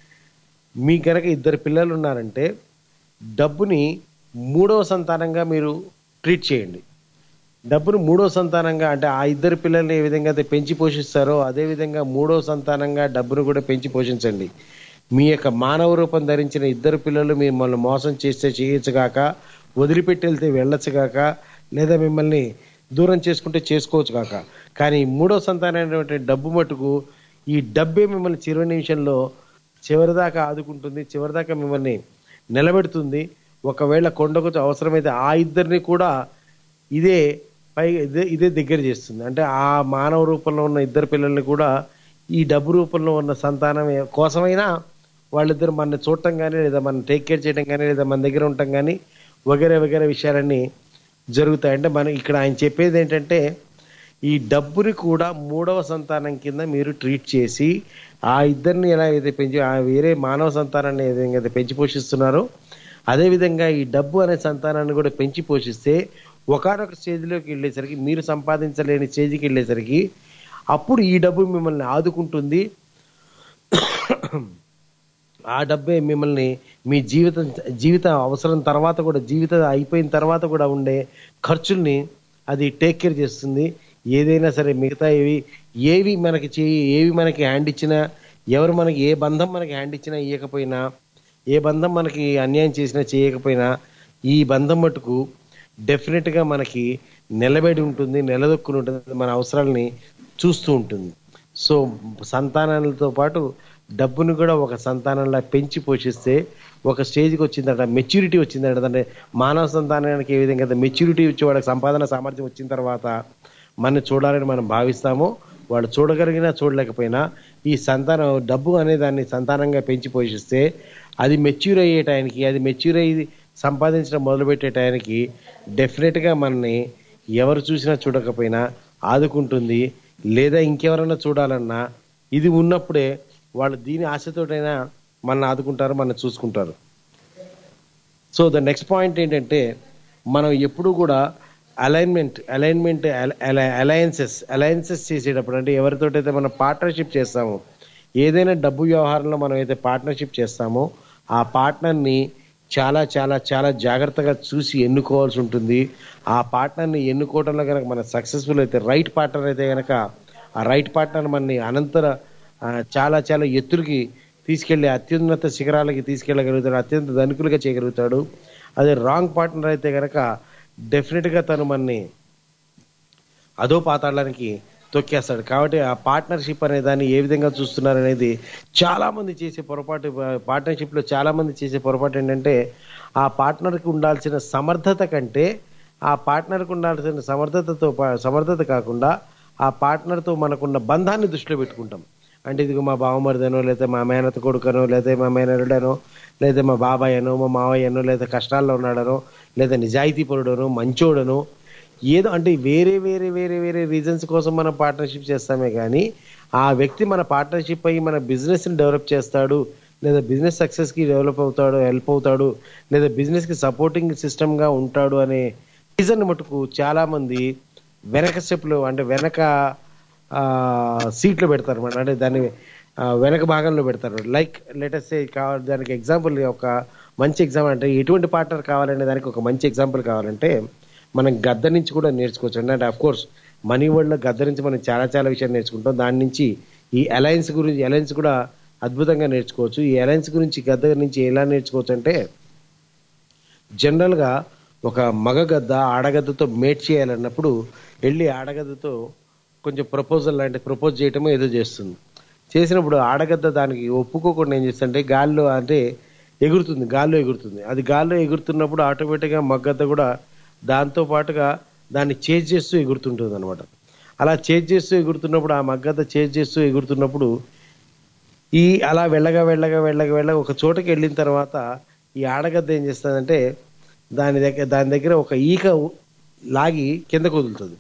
మీ కనుక ఇద్దరు పిల్లలు ఉన్నారంటే డబ్బుని మూడవ సంతానంగా మీరు ట్రీట్ చేయండి డబ్బును మూడో సంతానంగా అంటే ఆ ఇద్దరు పిల్లల్ని ఏ విధంగా అయితే పెంచి పోషిస్తారో అదే విధంగా మూడో సంతానంగా డబ్బును కూడా పెంచి పోషించండి మీ యొక్క మానవ రూపం ధరించిన ఇద్దరు పిల్లలు మిమ్మల్ని మోసం చేస్తే చేయొచ్చుగాక వదిలిపెట్టి వెళ్తే వెళ్ళొచ్చుగాక లేదా మిమ్మల్ని దూరం చేసుకుంటే చేసుకోవచ్చు కాక కానీ మూడో సంతానమైనటువంటి డబ్బు మటుకు ఈ డబ్బే మిమ్మల్ని చివరి నిమిషంలో చివరిదాకా ఆదుకుంటుంది చివరిదాకా మిమ్మల్ని నిలబెడుతుంది ఒకవేళ కొండకు అవసరమైతే ఆ ఇద్దరిని కూడా ఇదే పై ఇదే ఇదే దగ్గర చేస్తుంది అంటే ఆ మానవ రూపంలో ఉన్న ఇద్దరు పిల్లల్ని కూడా ఈ డబ్బు రూపంలో ఉన్న సంతానం కోసమైనా వాళ్ళిద్దరు మన చూడటం కానీ లేదా మనం టేక్ కేర్ చేయడం కానీ లేదా మన దగ్గర ఉండటం కానీ వగేరే వగేరే విషయాలన్నీ జరుగుతాయి అంటే మనం ఇక్కడ ఆయన చెప్పేది ఏంటంటే ఈ డబ్బుని కూడా మూడవ సంతానం కింద మీరు ట్రీట్ చేసి ఆ ఇద్దరిని ఎలా అయితే పెంచి ఆ వేరే మానవ సంతానాన్ని ఏ విధంగా అయితే పెంచి పోషిస్తున్నారో అదేవిధంగా ఈ డబ్బు అనే సంతానాన్ని కూడా పెంచి పోషిస్తే ఒకనొక స్టేజ్లోకి వెళ్ళేసరికి మీరు సంపాదించలేని స్టేజ్కి వెళ్ళేసరికి అప్పుడు ఈ డబ్బు మిమ్మల్ని ఆదుకుంటుంది ఆ డబ్బే మిమ్మల్ని మీ జీవితం జీవిత అవసరం తర్వాత కూడా జీవితం అయిపోయిన తర్వాత కూడా ఉండే ఖర్చుల్ని అది టేక్ కేర్ చేస్తుంది ఏదైనా సరే మిగతా ఏవి ఏవి మనకి చేయి ఏవి మనకి హ్యాండ్ ఇచ్చినా ఎవరు మనకి ఏ బంధం మనకి హ్యాండ్ ఇచ్చినా ఇవ్వకపోయినా ఏ బంధం మనకి అన్యాయం చేసినా చేయకపోయినా ఈ బంధం మటుకు డెఫినెట్ గా మనకి నిలబడి ఉంటుంది నిలదొక్కుని ఉంటుంది మన అవసరాలని చూస్తూ ఉంటుంది సో సంతానాలతో పాటు డబ్బును కూడా ఒక సంతానంలా పెంచి పోషిస్తే ఒక స్టేజ్కి వచ్చిందట మెచ్యూరిటీ వచ్చిందట అంటే మానవ సంతానానికి ఏ విధంగా మెచ్యూరిటీ వచ్చి వాడికి సంపాదన సామర్థ్యం వచ్చిన తర్వాత మన చూడాలని మనం భావిస్తామో వాడు చూడగలిగినా చూడలేకపోయినా ఈ సంతానం డబ్బు అనే దాన్ని సంతానంగా పెంచి పోషిస్తే అది మెచ్యూర్ అయ్యే టైంకి అది మెచ్యూర్ అయ్యి సంపాదించడం మొదలుపెట్టే టైంకి డెఫినెట్గా మనని ఎవరు చూసినా చూడకపోయినా ఆదుకుంటుంది లేదా ఇంకెవరైనా చూడాలన్నా ఇది ఉన్నప్పుడే వాళ్ళు దీని ఆశతోటైనా మన ఆదుకుంటారు మన చూసుకుంటారు సో ద నెక్స్ట్ పాయింట్ ఏంటంటే మనం ఎప్పుడు కూడా అలైన్మెంట్ అలైన్మెంట్ అలయన్సెస్ అలయన్సెస్ చేసేటప్పుడు అంటే ఎవరితోటైతే మనం పార్ట్నర్షిప్ చేస్తామో ఏదైనా డబ్బు వ్యవహారంలో మనం అయితే పార్ట్నర్షిప్ చేస్తామో ఆ పార్ట్నర్ని చాలా చాలా చాలా జాగ్రత్తగా చూసి ఎన్నుకోవాల్సి ఉంటుంది ఆ పార్ట్నర్ని ఎన్నుకోవడంలో కనుక మన సక్సెస్ఫుల్ అయితే రైట్ పార్ట్నర్ అయితే కనుక ఆ రైట్ పార్ట్నర్ మనని అనంతర ఆ, చాలా చాలా ఎత్తులకి తీసుకెళ్లి అత్యున్నత శిఖరాలకి తీసుకెళ్ళగలుగుతాడు అత్యంత ధనికులుగా చేయగలుగుతాడు అదే రాంగ్ పార్ట్నర్ అయితే కనుక డెఫినెట్ గా తను మనని అదో పాతాళానికి తొక్కేస్తాడు కాబట్టి ఆ పార్ట్నర్షిప్ అనే దాన్ని ఏ విధంగా చూస్తున్నారు అనేది చాలా మంది చేసే పొరపాటు పార్ట్నర్షిప్ లో చాలా మంది చేసే పొరపాటు ఏంటంటే ఆ partner కి ఉండాల్సిన సమర్థత కంటే ఆ partner కి ఉండాల్సిన సమర్థతతో పా- సమర్థత కాకుండా ఆ partner తో మనకున్న బంధాన్ని దృష్టిలో పెట్టుకుంటాం అంటే ఇదిగో మా బావమరిదనో లేదా మా మేనత కొడుకనో లేదా మా మేనరుడనో లేదా మా బాబాయ్ అనో మా మావయ్యనో లేదా కష్టాల్లో ఉన్నాడనో లేదా నిజాయితీ పరుడనో మంచోడనో ఏదో అంటే వేరే వేరే వేరే వేరే రీజన్స్ కోసం మనం పార్ట్నర్షిప్ చేస్తామే కానీ ఆ వ్యక్తి మన పార్ట్నర్షిప్ అయ్యి మన బిజినెస్ ని డెవలప్ చేస్తాడు లేదా బిజినెస్ సక్సెస్ కి డెవలప్ అవుతాడు హెల్ప్ అవుతాడు లేదా బిజినెస్ కి సపోర్టింగ్ సిస్టమ్ గా ఉంటాడు అనే రీజన్ మటుకు చాలా మంది వెనక స్టెప్లు అంటే వెనక ఆ, సీట్లు పెడతారు అనమాట అంటే దాన్ని ఆ, వెనక భాగంలో పెడతారు లైక్ లెటెస్ట్ కావాలి దానికి ఎగ్జాంపుల్ ఒక మంచి ఎగ్జాంపుల్ అంటే ఎటువంటి పార్ట్నర్ కావాలనే దానికి ఒక మంచి ఎగ్జాంపుల్ కావాలంటే మనం గద్ద నుంచి కూడా నేర్చుకోవచ్చు అంటే అఫ్ కోర్స్ మనీ వరల్డ్ లో గద్ద నుంచి మనం చాలా చాలా విషయాలు నేర్చుకుంటాం దాని నుంచి ఈ అలయన్స్ గురించి అలయన్స్ కూడా అద్భుతంగా నేర్చుకోవచ్చు ఈ అలయన్స్ గురించి గద్ద నుంచి ఎలా నేర్చుకోవచ్చు అంటే జనరల్ గా ఒక మగ గద్ద ఆడగద్దతో మేట్ చేయాలన్నప్పుడు వెళ్ళి ఆడగద్దతో కొంచెం ప్రపోజల్ లాంటి ప్రపోజ్ చేయటమో ఏదో చేస్తుంది చేసినప్పుడు ఆడగద్ద దానికి ఒప్పుకోకుండా ఏం చేస్తుందంటే గాల్లో అంటే ఎగురుతుంది గాల్లో ఎగురుతుంది అది గాల్లో ఎగురుతున్నప్పుడు ఆటోమేటిక్గా మగ్గద్ద కూడా దాంతో పాటుగా దాన్ని చేజ్ చేస్తూ ఎగురుతుంటుంది అనమాట అలా చేజ్ చేస్తూ ఎగురుతున్నప్పుడు ఆ మగ్గద్ద చేజ్ చేస్తూ ఎగురుతున్నప్పుడు ఈ అలా వెళ్ళగా వెళ్ళగా వెళ్ళగా వెళ్ళగా ఒక చోటకి వెళ్ళిన తర్వాత ఈ ఆడగద్ద ఏం చేస్తుందంటే దాని దగ్గర దాని దగ్గర ఒక ఈక లాగి కిందకు వదులుతుంది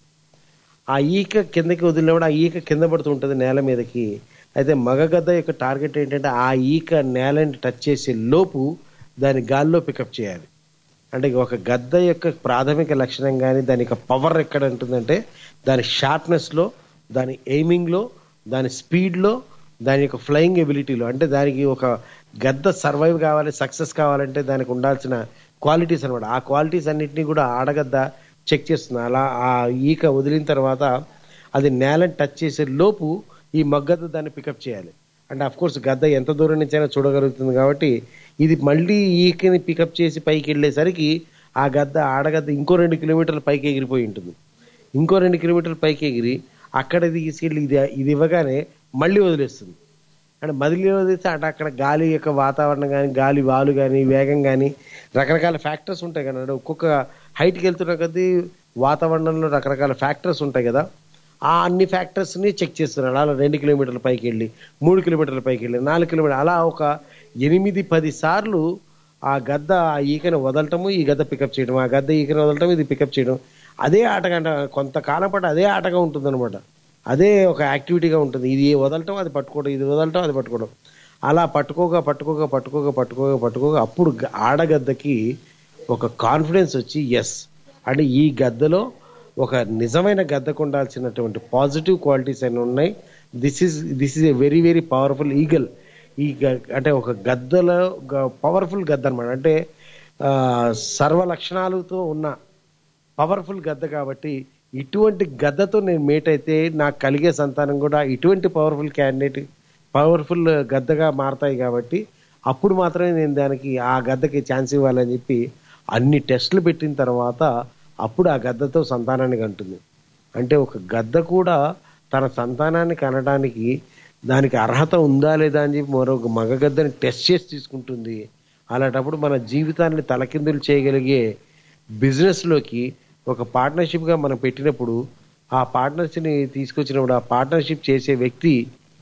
ఆ ఈక కిందకి వదిలినప్పుడు ఆ ఈక కింద పడుతుంటుంది నేల మీదకి అయితే మగగద్ద యొక్క టార్గెట్ ఏంటంటే ఆ ఈక నేలని టచ్ చేసే లోపు దాని గాల్లో పికప్ చేయాలి అంటే ఒక గద్ద యొక్క ప్రాథమిక లక్షణం కానీ దాని యొక్క పవర్ ఎక్కడ ఉంటుందంటే దాని షార్ప్నెస్లో దాని ఎయిమింగ్లో దాని స్పీడ్లో దాని యొక్క ఫ్లయింగ్ ఎబిలిటీలో అంటే దానికి ఒక గద్ద సర్వైవ్ కావాలి సక్సెస్ కావాలంటే దానికి ఉండాల్సిన క్వాలిటీస్ అనమాట ఆ క్వాలిటీస్ అన్నింటినీ కూడా ఆడగద్ద చెక్ చేస్తుంది అలా ఆ ఈక వదిలిన తర్వాత అది నేలని టచ్ చేసే లోపు ఈ మగ్గద్ద దాన్ని పికప్ చేయాలి అంటే అఫ్ కోర్స్ గద్ద ఎంత దూరం నుంచి అయినా చూడగలుగుతుంది కాబట్టి ఇది మళ్ళీ ఈకని పికప్ చేసి పైకి వెళ్ళేసరికి ఆ గద్ద ఆడగద్ద ఇంకో రెండు కిలోమీటర్ల పైకి ఎగిరిపోయి ఉంటుంది ఇంకో రెండు కిలోమీటర్ల పైకి ఎగిరి అక్కడ తీసుకెళ్ళి ఇది ఇది ఇవ్వగానే మళ్ళీ వదిలేస్తుంది అంటే మదిలి వదిలేస్తే అటు అక్కడ గాలి యొక్క వాతావరణం కానీ గాలి వాలు కానీ వేగం కానీ రకరకాల ఫ్యాక్టర్స్ ఉంటాయి కదా అంటే ఒక్కొక్క హైట్కి వెళ్తున్న కొద్దీ వాతావరణంలో రకరకాల ఫ్యాక్టర్స్ ఉంటాయి కదా ఆ అన్ని ఫ్యాక్టర్స్ని చెక్ చేస్తున్నాడు అలా రెండు కిలోమీటర్ల పైకి వెళ్ళి మూడు కిలోమీటర్ల పైకి వెళ్ళి నాలుగు కిలోమీటర్ అలా ఒక ఎనిమిది పది సార్లు ఆ గద్ద ఆ ఈకని వదలటము ఈ గద్ద పికప్ చేయడం ఆ గద్ద ఈకని వదలటం ఇది పికప్ చేయడం అదే ఆటగా కొంతకాలం పాటు అదే ఆటగా ఉంటుందన్నమాట అదే ఒక యాక్టివిటీగా ఉంటుంది ఇది వదలటం అది పట్టుకోవడం ఇది వదలటం అది పట్టుకోవడం అలా పట్టుకోగా పట్టుకోగా పట్టుకోగా పట్టుకోగా పట్టుకోగా అప్పుడు గ- ఆడగద్దకి ఒక కాన్ఫిడెన్స్ వచ్చి ఎస్ అంటే ఈ గద్దలో ఒక నిజమైన గద్దకు ఉండాల్సినటువంటి పాజిటివ్ క్వాలిటీస్ అన్ని ఉన్నాయి this is this is a very very powerful eagle ఈ గ- అంటే ఒక గద్దలో పవర్ఫుల్ గద్ద అనమాట అంటే ఆ, సర్వ లక్షణాలతో ఉన్న పవర్ఫుల్ గద్ద కాబట్టి ఇటువంటి గద్దతో నేను మేట్ అయితే నాకు కలిగే సంతానం కూడా ఇటువంటి పవర్ఫుల్ క్యాండిడేట్ పవర్ఫుల్ గద్దగా మారతాయి కాబట్టి అప్పుడు మాత్రమే నేను దానికి ఆ గద్దకి ఛాన్స్ ఇవ్వాలని చెప్పి అన్ని టెస్టులు పెట్టిన తర్వాత అప్పుడు ఆ గద్దతో సంతానాన్ని కంటుంది అంటే ఒక గద్ద కూడా తన సంతానాన్ని కనడానికి దానికి అర్హత ఉందా లేదా అని చెప్పి మరొక మగ గద్దని టెస్ట్ చేసి తీసుకుంటుంది అలాంటప్పుడు మన జీవితాన్ని తలకిందులు చేయగలిగే బిజినెస్లోకి ఒక పార్ట్నర్షిప్గా మనం పెట్టినప్పుడు ఆ పార్ట్నర్షిప్ని తీసుకొచ్చినప్పుడు ఆ పార్ట్నర్షిప్ చేసే వ్యక్తి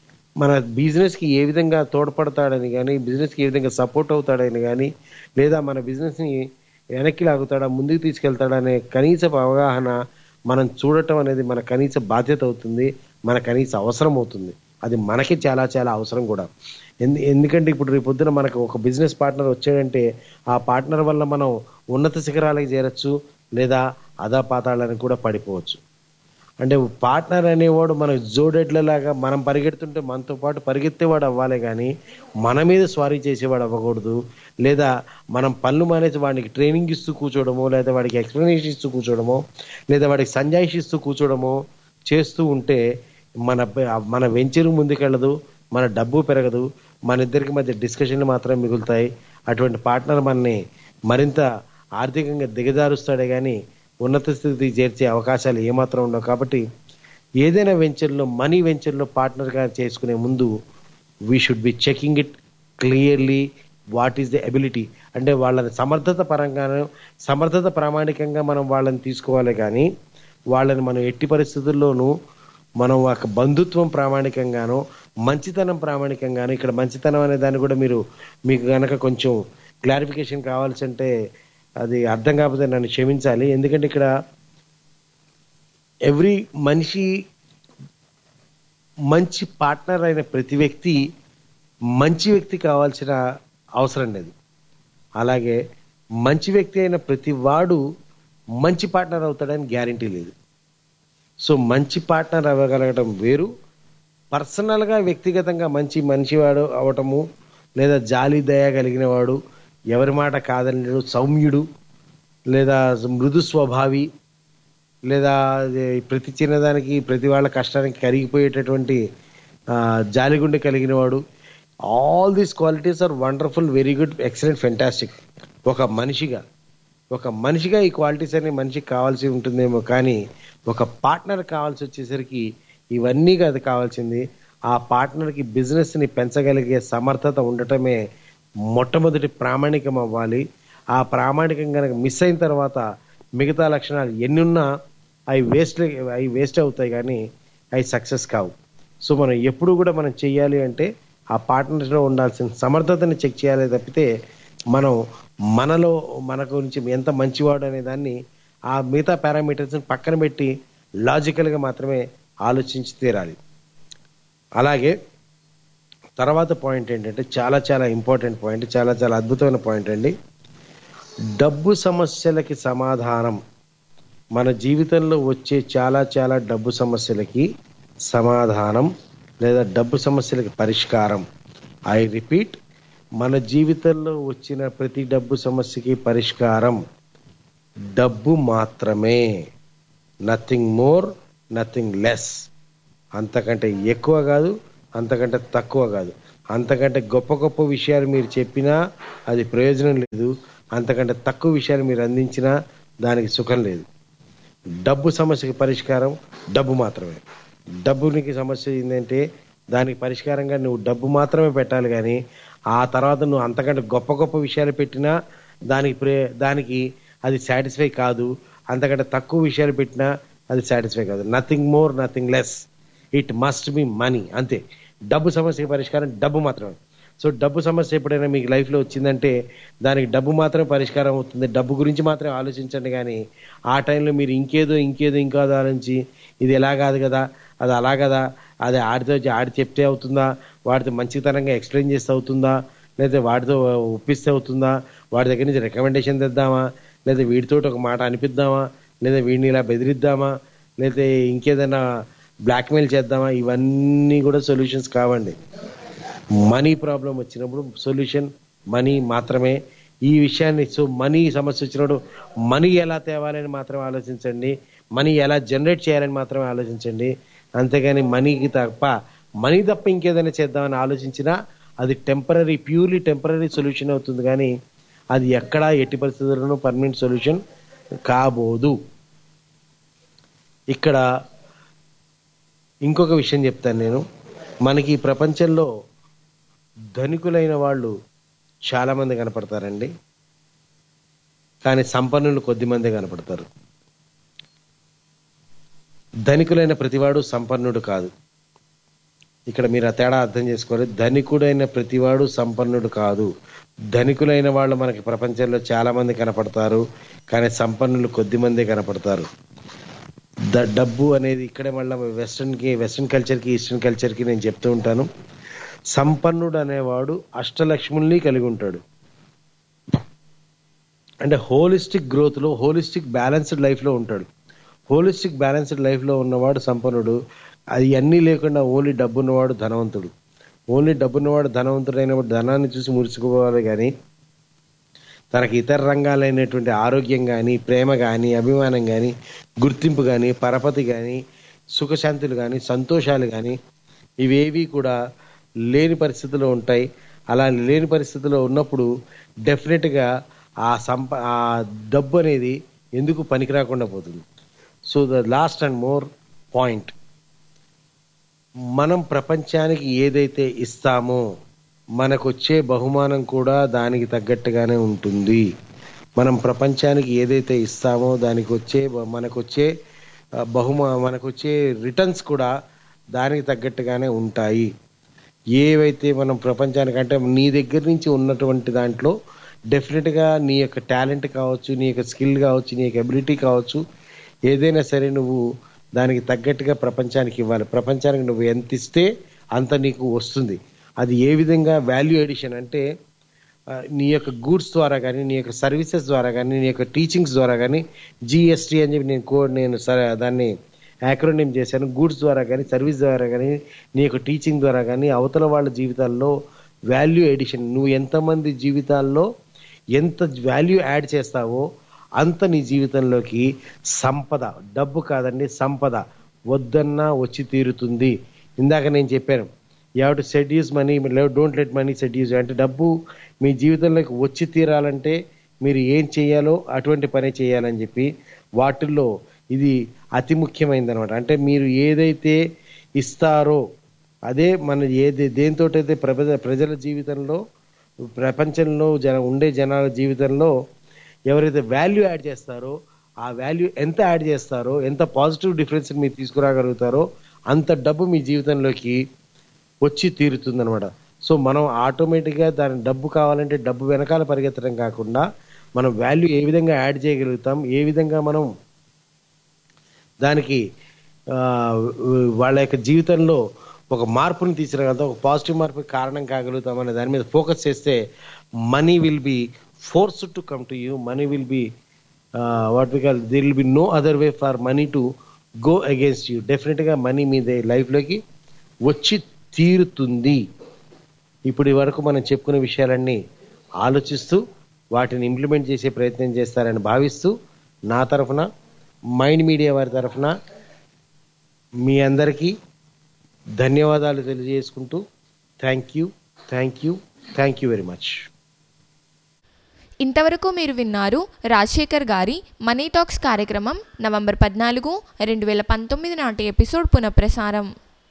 మన బిజినెస్కి ఏ విధంగా తోడ్పడతాడని కానీ బిజినెస్కి ఏ విధంగా సపోర్ట్ అవుతాడని కానీ లేదా మన బిజినెస్ని వెనక్కి లాగుతాడా ముందుకు తీసుకెళ్తాడనే కనీసపు అవగాహన మనం చూడటం అనేది మన కనీస బాధ్యత అవుతుంది మన కనీస అవసరం అవుతుంది అది మనకి చాలా చాలా అవసరం కూడా ఎందు ఎందుకంటే ఇప్పుడు రేపు పొద్దున మనకు ఒక బిజినెస్ పార్ట్నర్ వచ్చాడంటే ఆ పార్ట్నర్ వల్ల మనం ఉన్నత శిఖరాలకు చేరొచ్చు లేదా అదా పాతాళానికి కూడా పడిపోవచ్చు అంటే పార్ట్నర్ అనేవాడు మన జోడెడ్లలాగా మనం పరిగెడుతుంటే మనతో పాటు పరిగెత్తేవాడు అవ్వాలి కానీ మన మీద స్వారీ చేసేవాడు అవ్వకూడదు లేదా మనం పనులు మానేసి వాడికి ట్రైనింగ్ ఇస్తూ కూర్చోవడమో లేదా వాడికి ఎక్స్ప్లెనేషన్ ఇస్తూ కూర్చోవడమో లేదా వాడికి సంజాయిషి ఇస్తూ కూర్చోవడమో చేస్తూ ఉంటే మన మన వెంచరు ముందుకెళ్ళదు మన డబ్బు పెరగదు మన ఇద్దరికి మధ్య డిస్కషన్లు మాత్రమే మిగులుతాయి అటువంటి పార్ట్నర్ మనని మరింత ఆర్థికంగా దిగజారుస్తాడే కానీ ఉన్నత స్థితికి చేర్చే అవకాశాలు ఏమాత్రం ఉండవు కాబట్టి ఏదైనా వెంచర్లో మనీ వెంచర్లో పార్ట్నర్గా చేసుకునే ముందు we should be checking it clearly what is the ability అంటే వాళ్ళని సమర్థత పరంగాను సమర్థత ప్రామాణికంగా మనం వాళ్ళని తీసుకోవాలి కానీ వాళ్ళని మనం ఎట్టి పరిస్థితుల్లోనూ మనం ఒక బంధుత్వం ప్రామాణికంగానో మంచితనం ప్రామాణికంగానో ఇక్కడ మంచితనం అనే దాన్ని కూడా మీరు మీకు గనక కొంచెం క్లారిఫికేషన్ కావాల్సి అంటే అది అర్థం కాకపోతే నన్ను క్షమించాలి ఎందుకంటే ఇక్కడ ఎవ్రీ మనిషి మంచి పార్ట్నర్ అయిన ప్రతి వ్యక్తి మంచి వ్యక్తి కావాల్సిన అవసరం లేదు అలాగే మంచి వ్యక్తి అయిన ప్రతి వాడు మంచి పార్ట్నర్ అవుతాడని గ్యారంటీ లేదు సో మంచి పార్ట్నర్ అవ్వగలగడం వేరు పర్సనల్గా వ్యక్తిగతంగా మంచి మనిషివాడు అవటము లేదా జాలి దయ కలిగిన వాడు ఎవరి మాట కాదనడు సౌమ్యుడు లేదా మృదు స్వభావి లేదా అది ప్రతి చిన్నదానికి ప్రతి వాళ్ళ కష్టానికి కరిగిపోయేటటువంటి ఆ, జాలిగుండె కలిగిన వాడు all these qualities are wonderful very good excellent fantastic ఒక మనిషిగా ఒక మనిషిగా ఈ క్వాలిటీస్ అన్ని మనిషికి కావాల్సి ఉంటుందేమో కానీ ఒక పార్ట్నర్ కావాల్సి వచ్చేసరికి ఇవన్నీ కాదు కావాల్సింది ఆ పార్ట్నర్కి బిజినెస్ని పెంచగలిగే సమర్థత ఉండటమే మొట్టమొదటి ప్రామాణికం అవ్వాలి ఆ ప్రామాణికం కనుక మిస్ అయిన తర్వాత మిగతా లక్షణాలు ఎన్ని ఉన్నా అవి వేస్ట్ అవి వేస్ట్ అవుతాయి కానీ అవి సక్సెస్ కావు సో మనం ఎప్పుడు కూడా మనం చెయ్యాలి అంటే ఆ పార్ట్నర్స్లో ఉండాల్సిన సమర్థతని చెక్ చేయాలి తప్పితే మనం మనలో మన గురించి ఎంత మంచివాడు అనే దాన్ని ఆ మిగతా పారామీటర్స్ని పక్కన పెట్టి లాజికల్గా మాత్రమే ఆలోచించి తీరాలి అలాగే తర్వాత పాయింట్ ఏంటంటే చాలా చాలా ఇంపార్టెంట్ పాయింట్ చాలా చాలా అద్భుతమైన పాయింట్ అండి డబ్బు సమస్యలకి సమాధానం మన జీవితంలో వచ్చే చాలా చాలా డబ్బు సమస్యలకి సమాధానం లేదా డబ్బు సమస్యలకి పరిష్కారం ఐ రిపీట్ మన జీవితంలో వచ్చిన ప్రతి డబ్బు సమస్యకి పరిష్కారం డబ్బు మాత్రమే నథింగ్ మోర్ నథింగ్ లెస్ అంతకంటే ఎక్కువ కాదు అంతకంటే తక్కువ కాదు అంతకంటే గొప్ప గొప్ప విషయాలు మీరు చెప్పినా అది ప్రయోజనం లేదు అంతకంటే తక్కువ విషయాలు మీరు అందించినా దానికి సుఖం లేదు డబ్బు సమస్యకి పరిష్కారం డబ్బు మాత్రమే డబ్బునికి సమస్య ఏంటంటే దానికి పరిష్కారంగా నువ్వు డబ్బు మాత్రమే పెట్టాలి కానీ ఆ తర్వాత నువ్వు అంతకంటే గొప్ప గొప్ప విషయాలు పెట్టినా దానికి ప్రే దానికి అది సాటిస్ఫై కాదు అంతకంటే తక్కువ విషయాలు పెట్టినా అది సాటిస్ఫై కాదు nothing more nothing less it must be money అంతే డబ్బు సమస్యకి పరిష్కారం డబ్బు మాత్రమే సో డబ్బు సమస్య ఎప్పుడైనా మీకు లైఫ్లో వచ్చిందంటే దానికి డబ్బు మాత్రమే పరిష్కారం అవుతుంది డబ్బు గురించి మాత్రమే ఆలోచించండి కానీ ఆ టైంలో మీరు ఇంకేదో ఇంకేదో ఇంకేదో ఆలోచించి ఇది ఎలా కాదు కదా అది అలా కదా అది ఆడితో ఆడి చెప్తే అవుతుందా వాడితో మంచితనంగా ఎక్స్ప్లెయిన్ చేస్తే అవుతుందా లేదా వాడితో ఒప్పిస్తే అవుతుందా వాడి దగ్గర నుంచి రికమెండేషన్ తెద్దామా లేదా వీడితో ఒక మాట అనిపిద్దామా లేదా వీడిని ఇలా బెదిరిద్దామా లేదా ఇంకేదైనా బ్లాక్మెయిల్ చేద్దామా ఇవన్నీ కూడా సొల్యూషన్స్ కావండి మనీ ప్రాబ్లం వచ్చినప్పుడు సొల్యూషన్ మనీ మాత్రమే ఈ విషయాన్ని సో మనీ సమస్య వచ్చినప్పుడు మనీ ఎలా తేవాలని మాత్రమే ఆలోచించండి మనీ ఎలా జనరేట్ చేయాలని మాత్రమే ఆలోచించండి అంతేగాని మనీకి తప్ప మనీ తప్ప ఇంకేదైనా చేద్దామని ఆలోచించినా అది టెంపరీ ప్యూర్లీ టెంపరీ సొల్యూషన్ అవుతుంది కానీ అది ఎక్కడా ఎట్టి పరిస్థితుల్లోనూ పర్మనెంట్ సొల్యూషన్ కాబోదు ఇక్కడ ఇంకొక విషయం చెప్తాను నేను మనకి ఈ ప్రపంచంలో ధనికులైన వాళ్ళు చాలా మంది కనపడతారండి కానీ సంపన్నులు కొద్దిమంది కనపడతారు ధనికులైన ప్రతివాడు సంపన్నుడు కాదు ఇక్కడ మీరు ఆ తేడా అర్థం చేసుకోవాలి ధనికుడైన ప్రతివాడు సంపన్నుడు కాదు ధనికులైన వాళ్ళు మనకి ప్రపంచంలో చాలా మంది కనపడతారు కానీ సంపన్నులు కొద్ది మంది కనపడతారు ద డబ్బు అనేది ఇక్కడే మళ్ళీ వెస్ట్రన్కి వెస్ట్రన్ కల్చర్కి ఈస్టర్న్ కల్చర్కి నేను చెప్తూ ఉంటాను సంపన్నుడు అనేవాడు అష్టలక్ష్ముల్ని కలిగి ఉంటాడు అంటే హోలిస్టిక్ గ్రోత్లో హోలిస్టిక్ బ్యాలెన్స్డ్ లైఫ్లో ఉంటాడు హోలిస్టిక్ బ్యాలెన్స్డ్ లైఫ్లో ఉన్నవాడు సంపన్నుడు అది అన్నీ లేకుండా ఓన్లీ డబ్బు ఉన్నవాడు ధనవంతుడు ఓన్లీ డబ్బు ఉన్నవాడు ధనవంతుడు అయినప్పుడు ధనాన్ని చూసి మురిసిపోవాలి కానీ తనకి ఇతర రంగాలైనటువంటి ఆరోగ్యం కానీ ప్రేమ కానీ అభిమానం కానీ గుర్తింపు కానీ పరపతి కానీ సుఖశాంతులు కానీ సంతోషాలు కానీ ఇవేవి కూడా లేని పరిస్థితిలో ఉంటాయి అలా లేని పరిస్థితిలో ఉన్నప్పుడు డెఫినెట్గా ఆ సంప ఆ డబ్బు అనేది ఎందుకు పనికి రాకుండా పోతుంది so the last and more point మనం ప్రపంచానికి ఏదైతే ఇస్తామో మనకొచ్చే బహుమానం కూడా దానికి తగ్గట్టుగానే ఉంటుంది మనం ప్రపంచానికి ఏదైతే ఇస్తామో దానికి వచ్చే మనకొచ్చే ఆ, బహుమా మనకొచ్చే రిటర్న్స్ కూడా దానికి తగ్గట్టుగానే ఉంటాయి ఏవైతే మనం ప్రపంచానికి అంటే నీ దగ్గర నుంచి ఉన్నటువంటి దాంట్లో డెఫినెట్గా నీ యొక్క టాలెంట్ కావచ్చు నీ యొక్క స్కిల్ కావచ్చు నీ యొక్క ఎబిలిటీ కావచ్చు ఏదైనా సరే నువ్వు దానికి తగ్గట్టుగా ప్రపంచానికి ఇవ్వాలి ప్రపంచానికి నువ్వు ఎంత ఇస్తే అంత నీకు వస్తుంది అది ఏ విధంగా వాల్యూ ఎడిషన్ అంటే ఆ, నీ యొక్క గూడ్స్ ద్వారా కానీ నీ యొక్క సర్వీసెస్ ద్వారా కానీ నీ యొక్క టీచింగ్స్ ద్వారా కానీ జిఎస్టీ అని చెప్పి నేను కోడ్ నేను సరే దాన్ని యాక్రోనిమ్ చేశాను గూడ్స్ ద్వారా కానీ సర్వీస్ ద్వారా కానీ నీ యొక్క టీచింగ్ ద్వారా కానీ అవతల వాళ్ళ జీవితాల్లో వాల్యూ ఎడిషన్ నువ్వు ఎంతమంది జీవితాల్లో ఎంత వాల్యూ యాడ్ చేస్తావో అంత నీ జీవితంలోకి సంపద డబ్బు కాదండి సంపద వద్దన్నా వచ్చి తీరుతుంది ఇందాక నేను చెప్పాను you have to seduce money don't let money seduce అంటే డబ్బు మీ జీవితంలోకి వచ్చి తీరాలంటే మీరు ఏం చేయాలో అటువంటి పని చేయాలని చెప్పి వాటిల్లో ఇది అతి ముఖ్యమైనది అనమాట అంటే మీరు ఏదైతే ఇస్తారో అదే మన ఏది దేంతోటైతే ప్రజ ప్రజల జీవితంలో ప్రపంచంలో జన ఉండే జనాల జీవితంలో ఎవరైతే వాల్యూ యాడ్ చేస్తారో ఆ వాల్యూ ఎంత యాడ్ చేస్తారో ఎంత పాజిటివ్ డిఫరెన్స్ మీరు తీసుకురాగలుగుతారో అంత డబ్బు మీ జీవితంలోకి వచ్చి తీరుతుందనమాట సో మనం ఆటోమేటిక్గా దాని డబ్బు కావాలంటే డబ్బు వెనకాల పరిగెత్తడం కాకుండా మనం వాల్యూ ఏ విధంగా యాడ్ చేయగలుగుతాం ఏ విధంగా మనం దానికి ఆ, వాళ్ళ యొక్క జీవితంలో ఒక మార్పుని తీసుకురాగలుగుతాం ఒక పాజిటివ్ మార్పుకి కారణం కాగలుగుతాం అనే దాని మీద ఫోకస్ చేస్తే money will be force to come to you money will be what we call there will be no other way for money to go against you డెఫినెట్గా మనీ మీ లైఫ్లోకి వచ్చి తీరుతుంది ఇప్పటి వరకు మనం చెప్పుకునే విషయాలన్నీ ఆలోచిస్తూ వాటిని ఇంప్లిమెంట్ చేసే ప్రయత్నం చేస్తారని భావిస్తూ నా తరఫున మైండ్ మీడియా వారి తరఫున మీ అందరికీ ధన్యవాదాలు తెలియజేసుకుంటూ thank you thank you thank you very much ఇంతవరకు మీరు విన్నారు రాజశేఖర్ గారి మనీ టాక్స్ కార్యక్రమం నవంబర్ పద్నాలుగు రెండు వేల పంతొమ్మిది నాటి ఎపిసోడ్ పునఃప్రసారం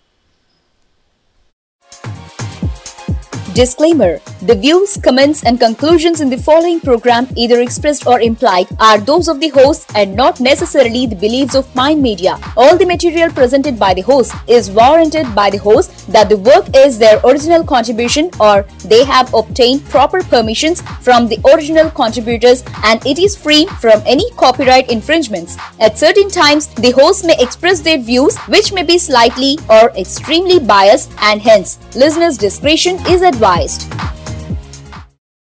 Disclaimer The views, comments, and conclusions in the following program, either expressed or implied, are those of the host and not necessarily the beliefs of Mind Media. All the material presented by the host is warranted by the host that the work is their original contribution or they have obtained proper permissions from the original contributors and it is free from any copyright infringements. At certain times, the host may express their views which may be slightly or extremely biased and hence listeners' discretion is advised.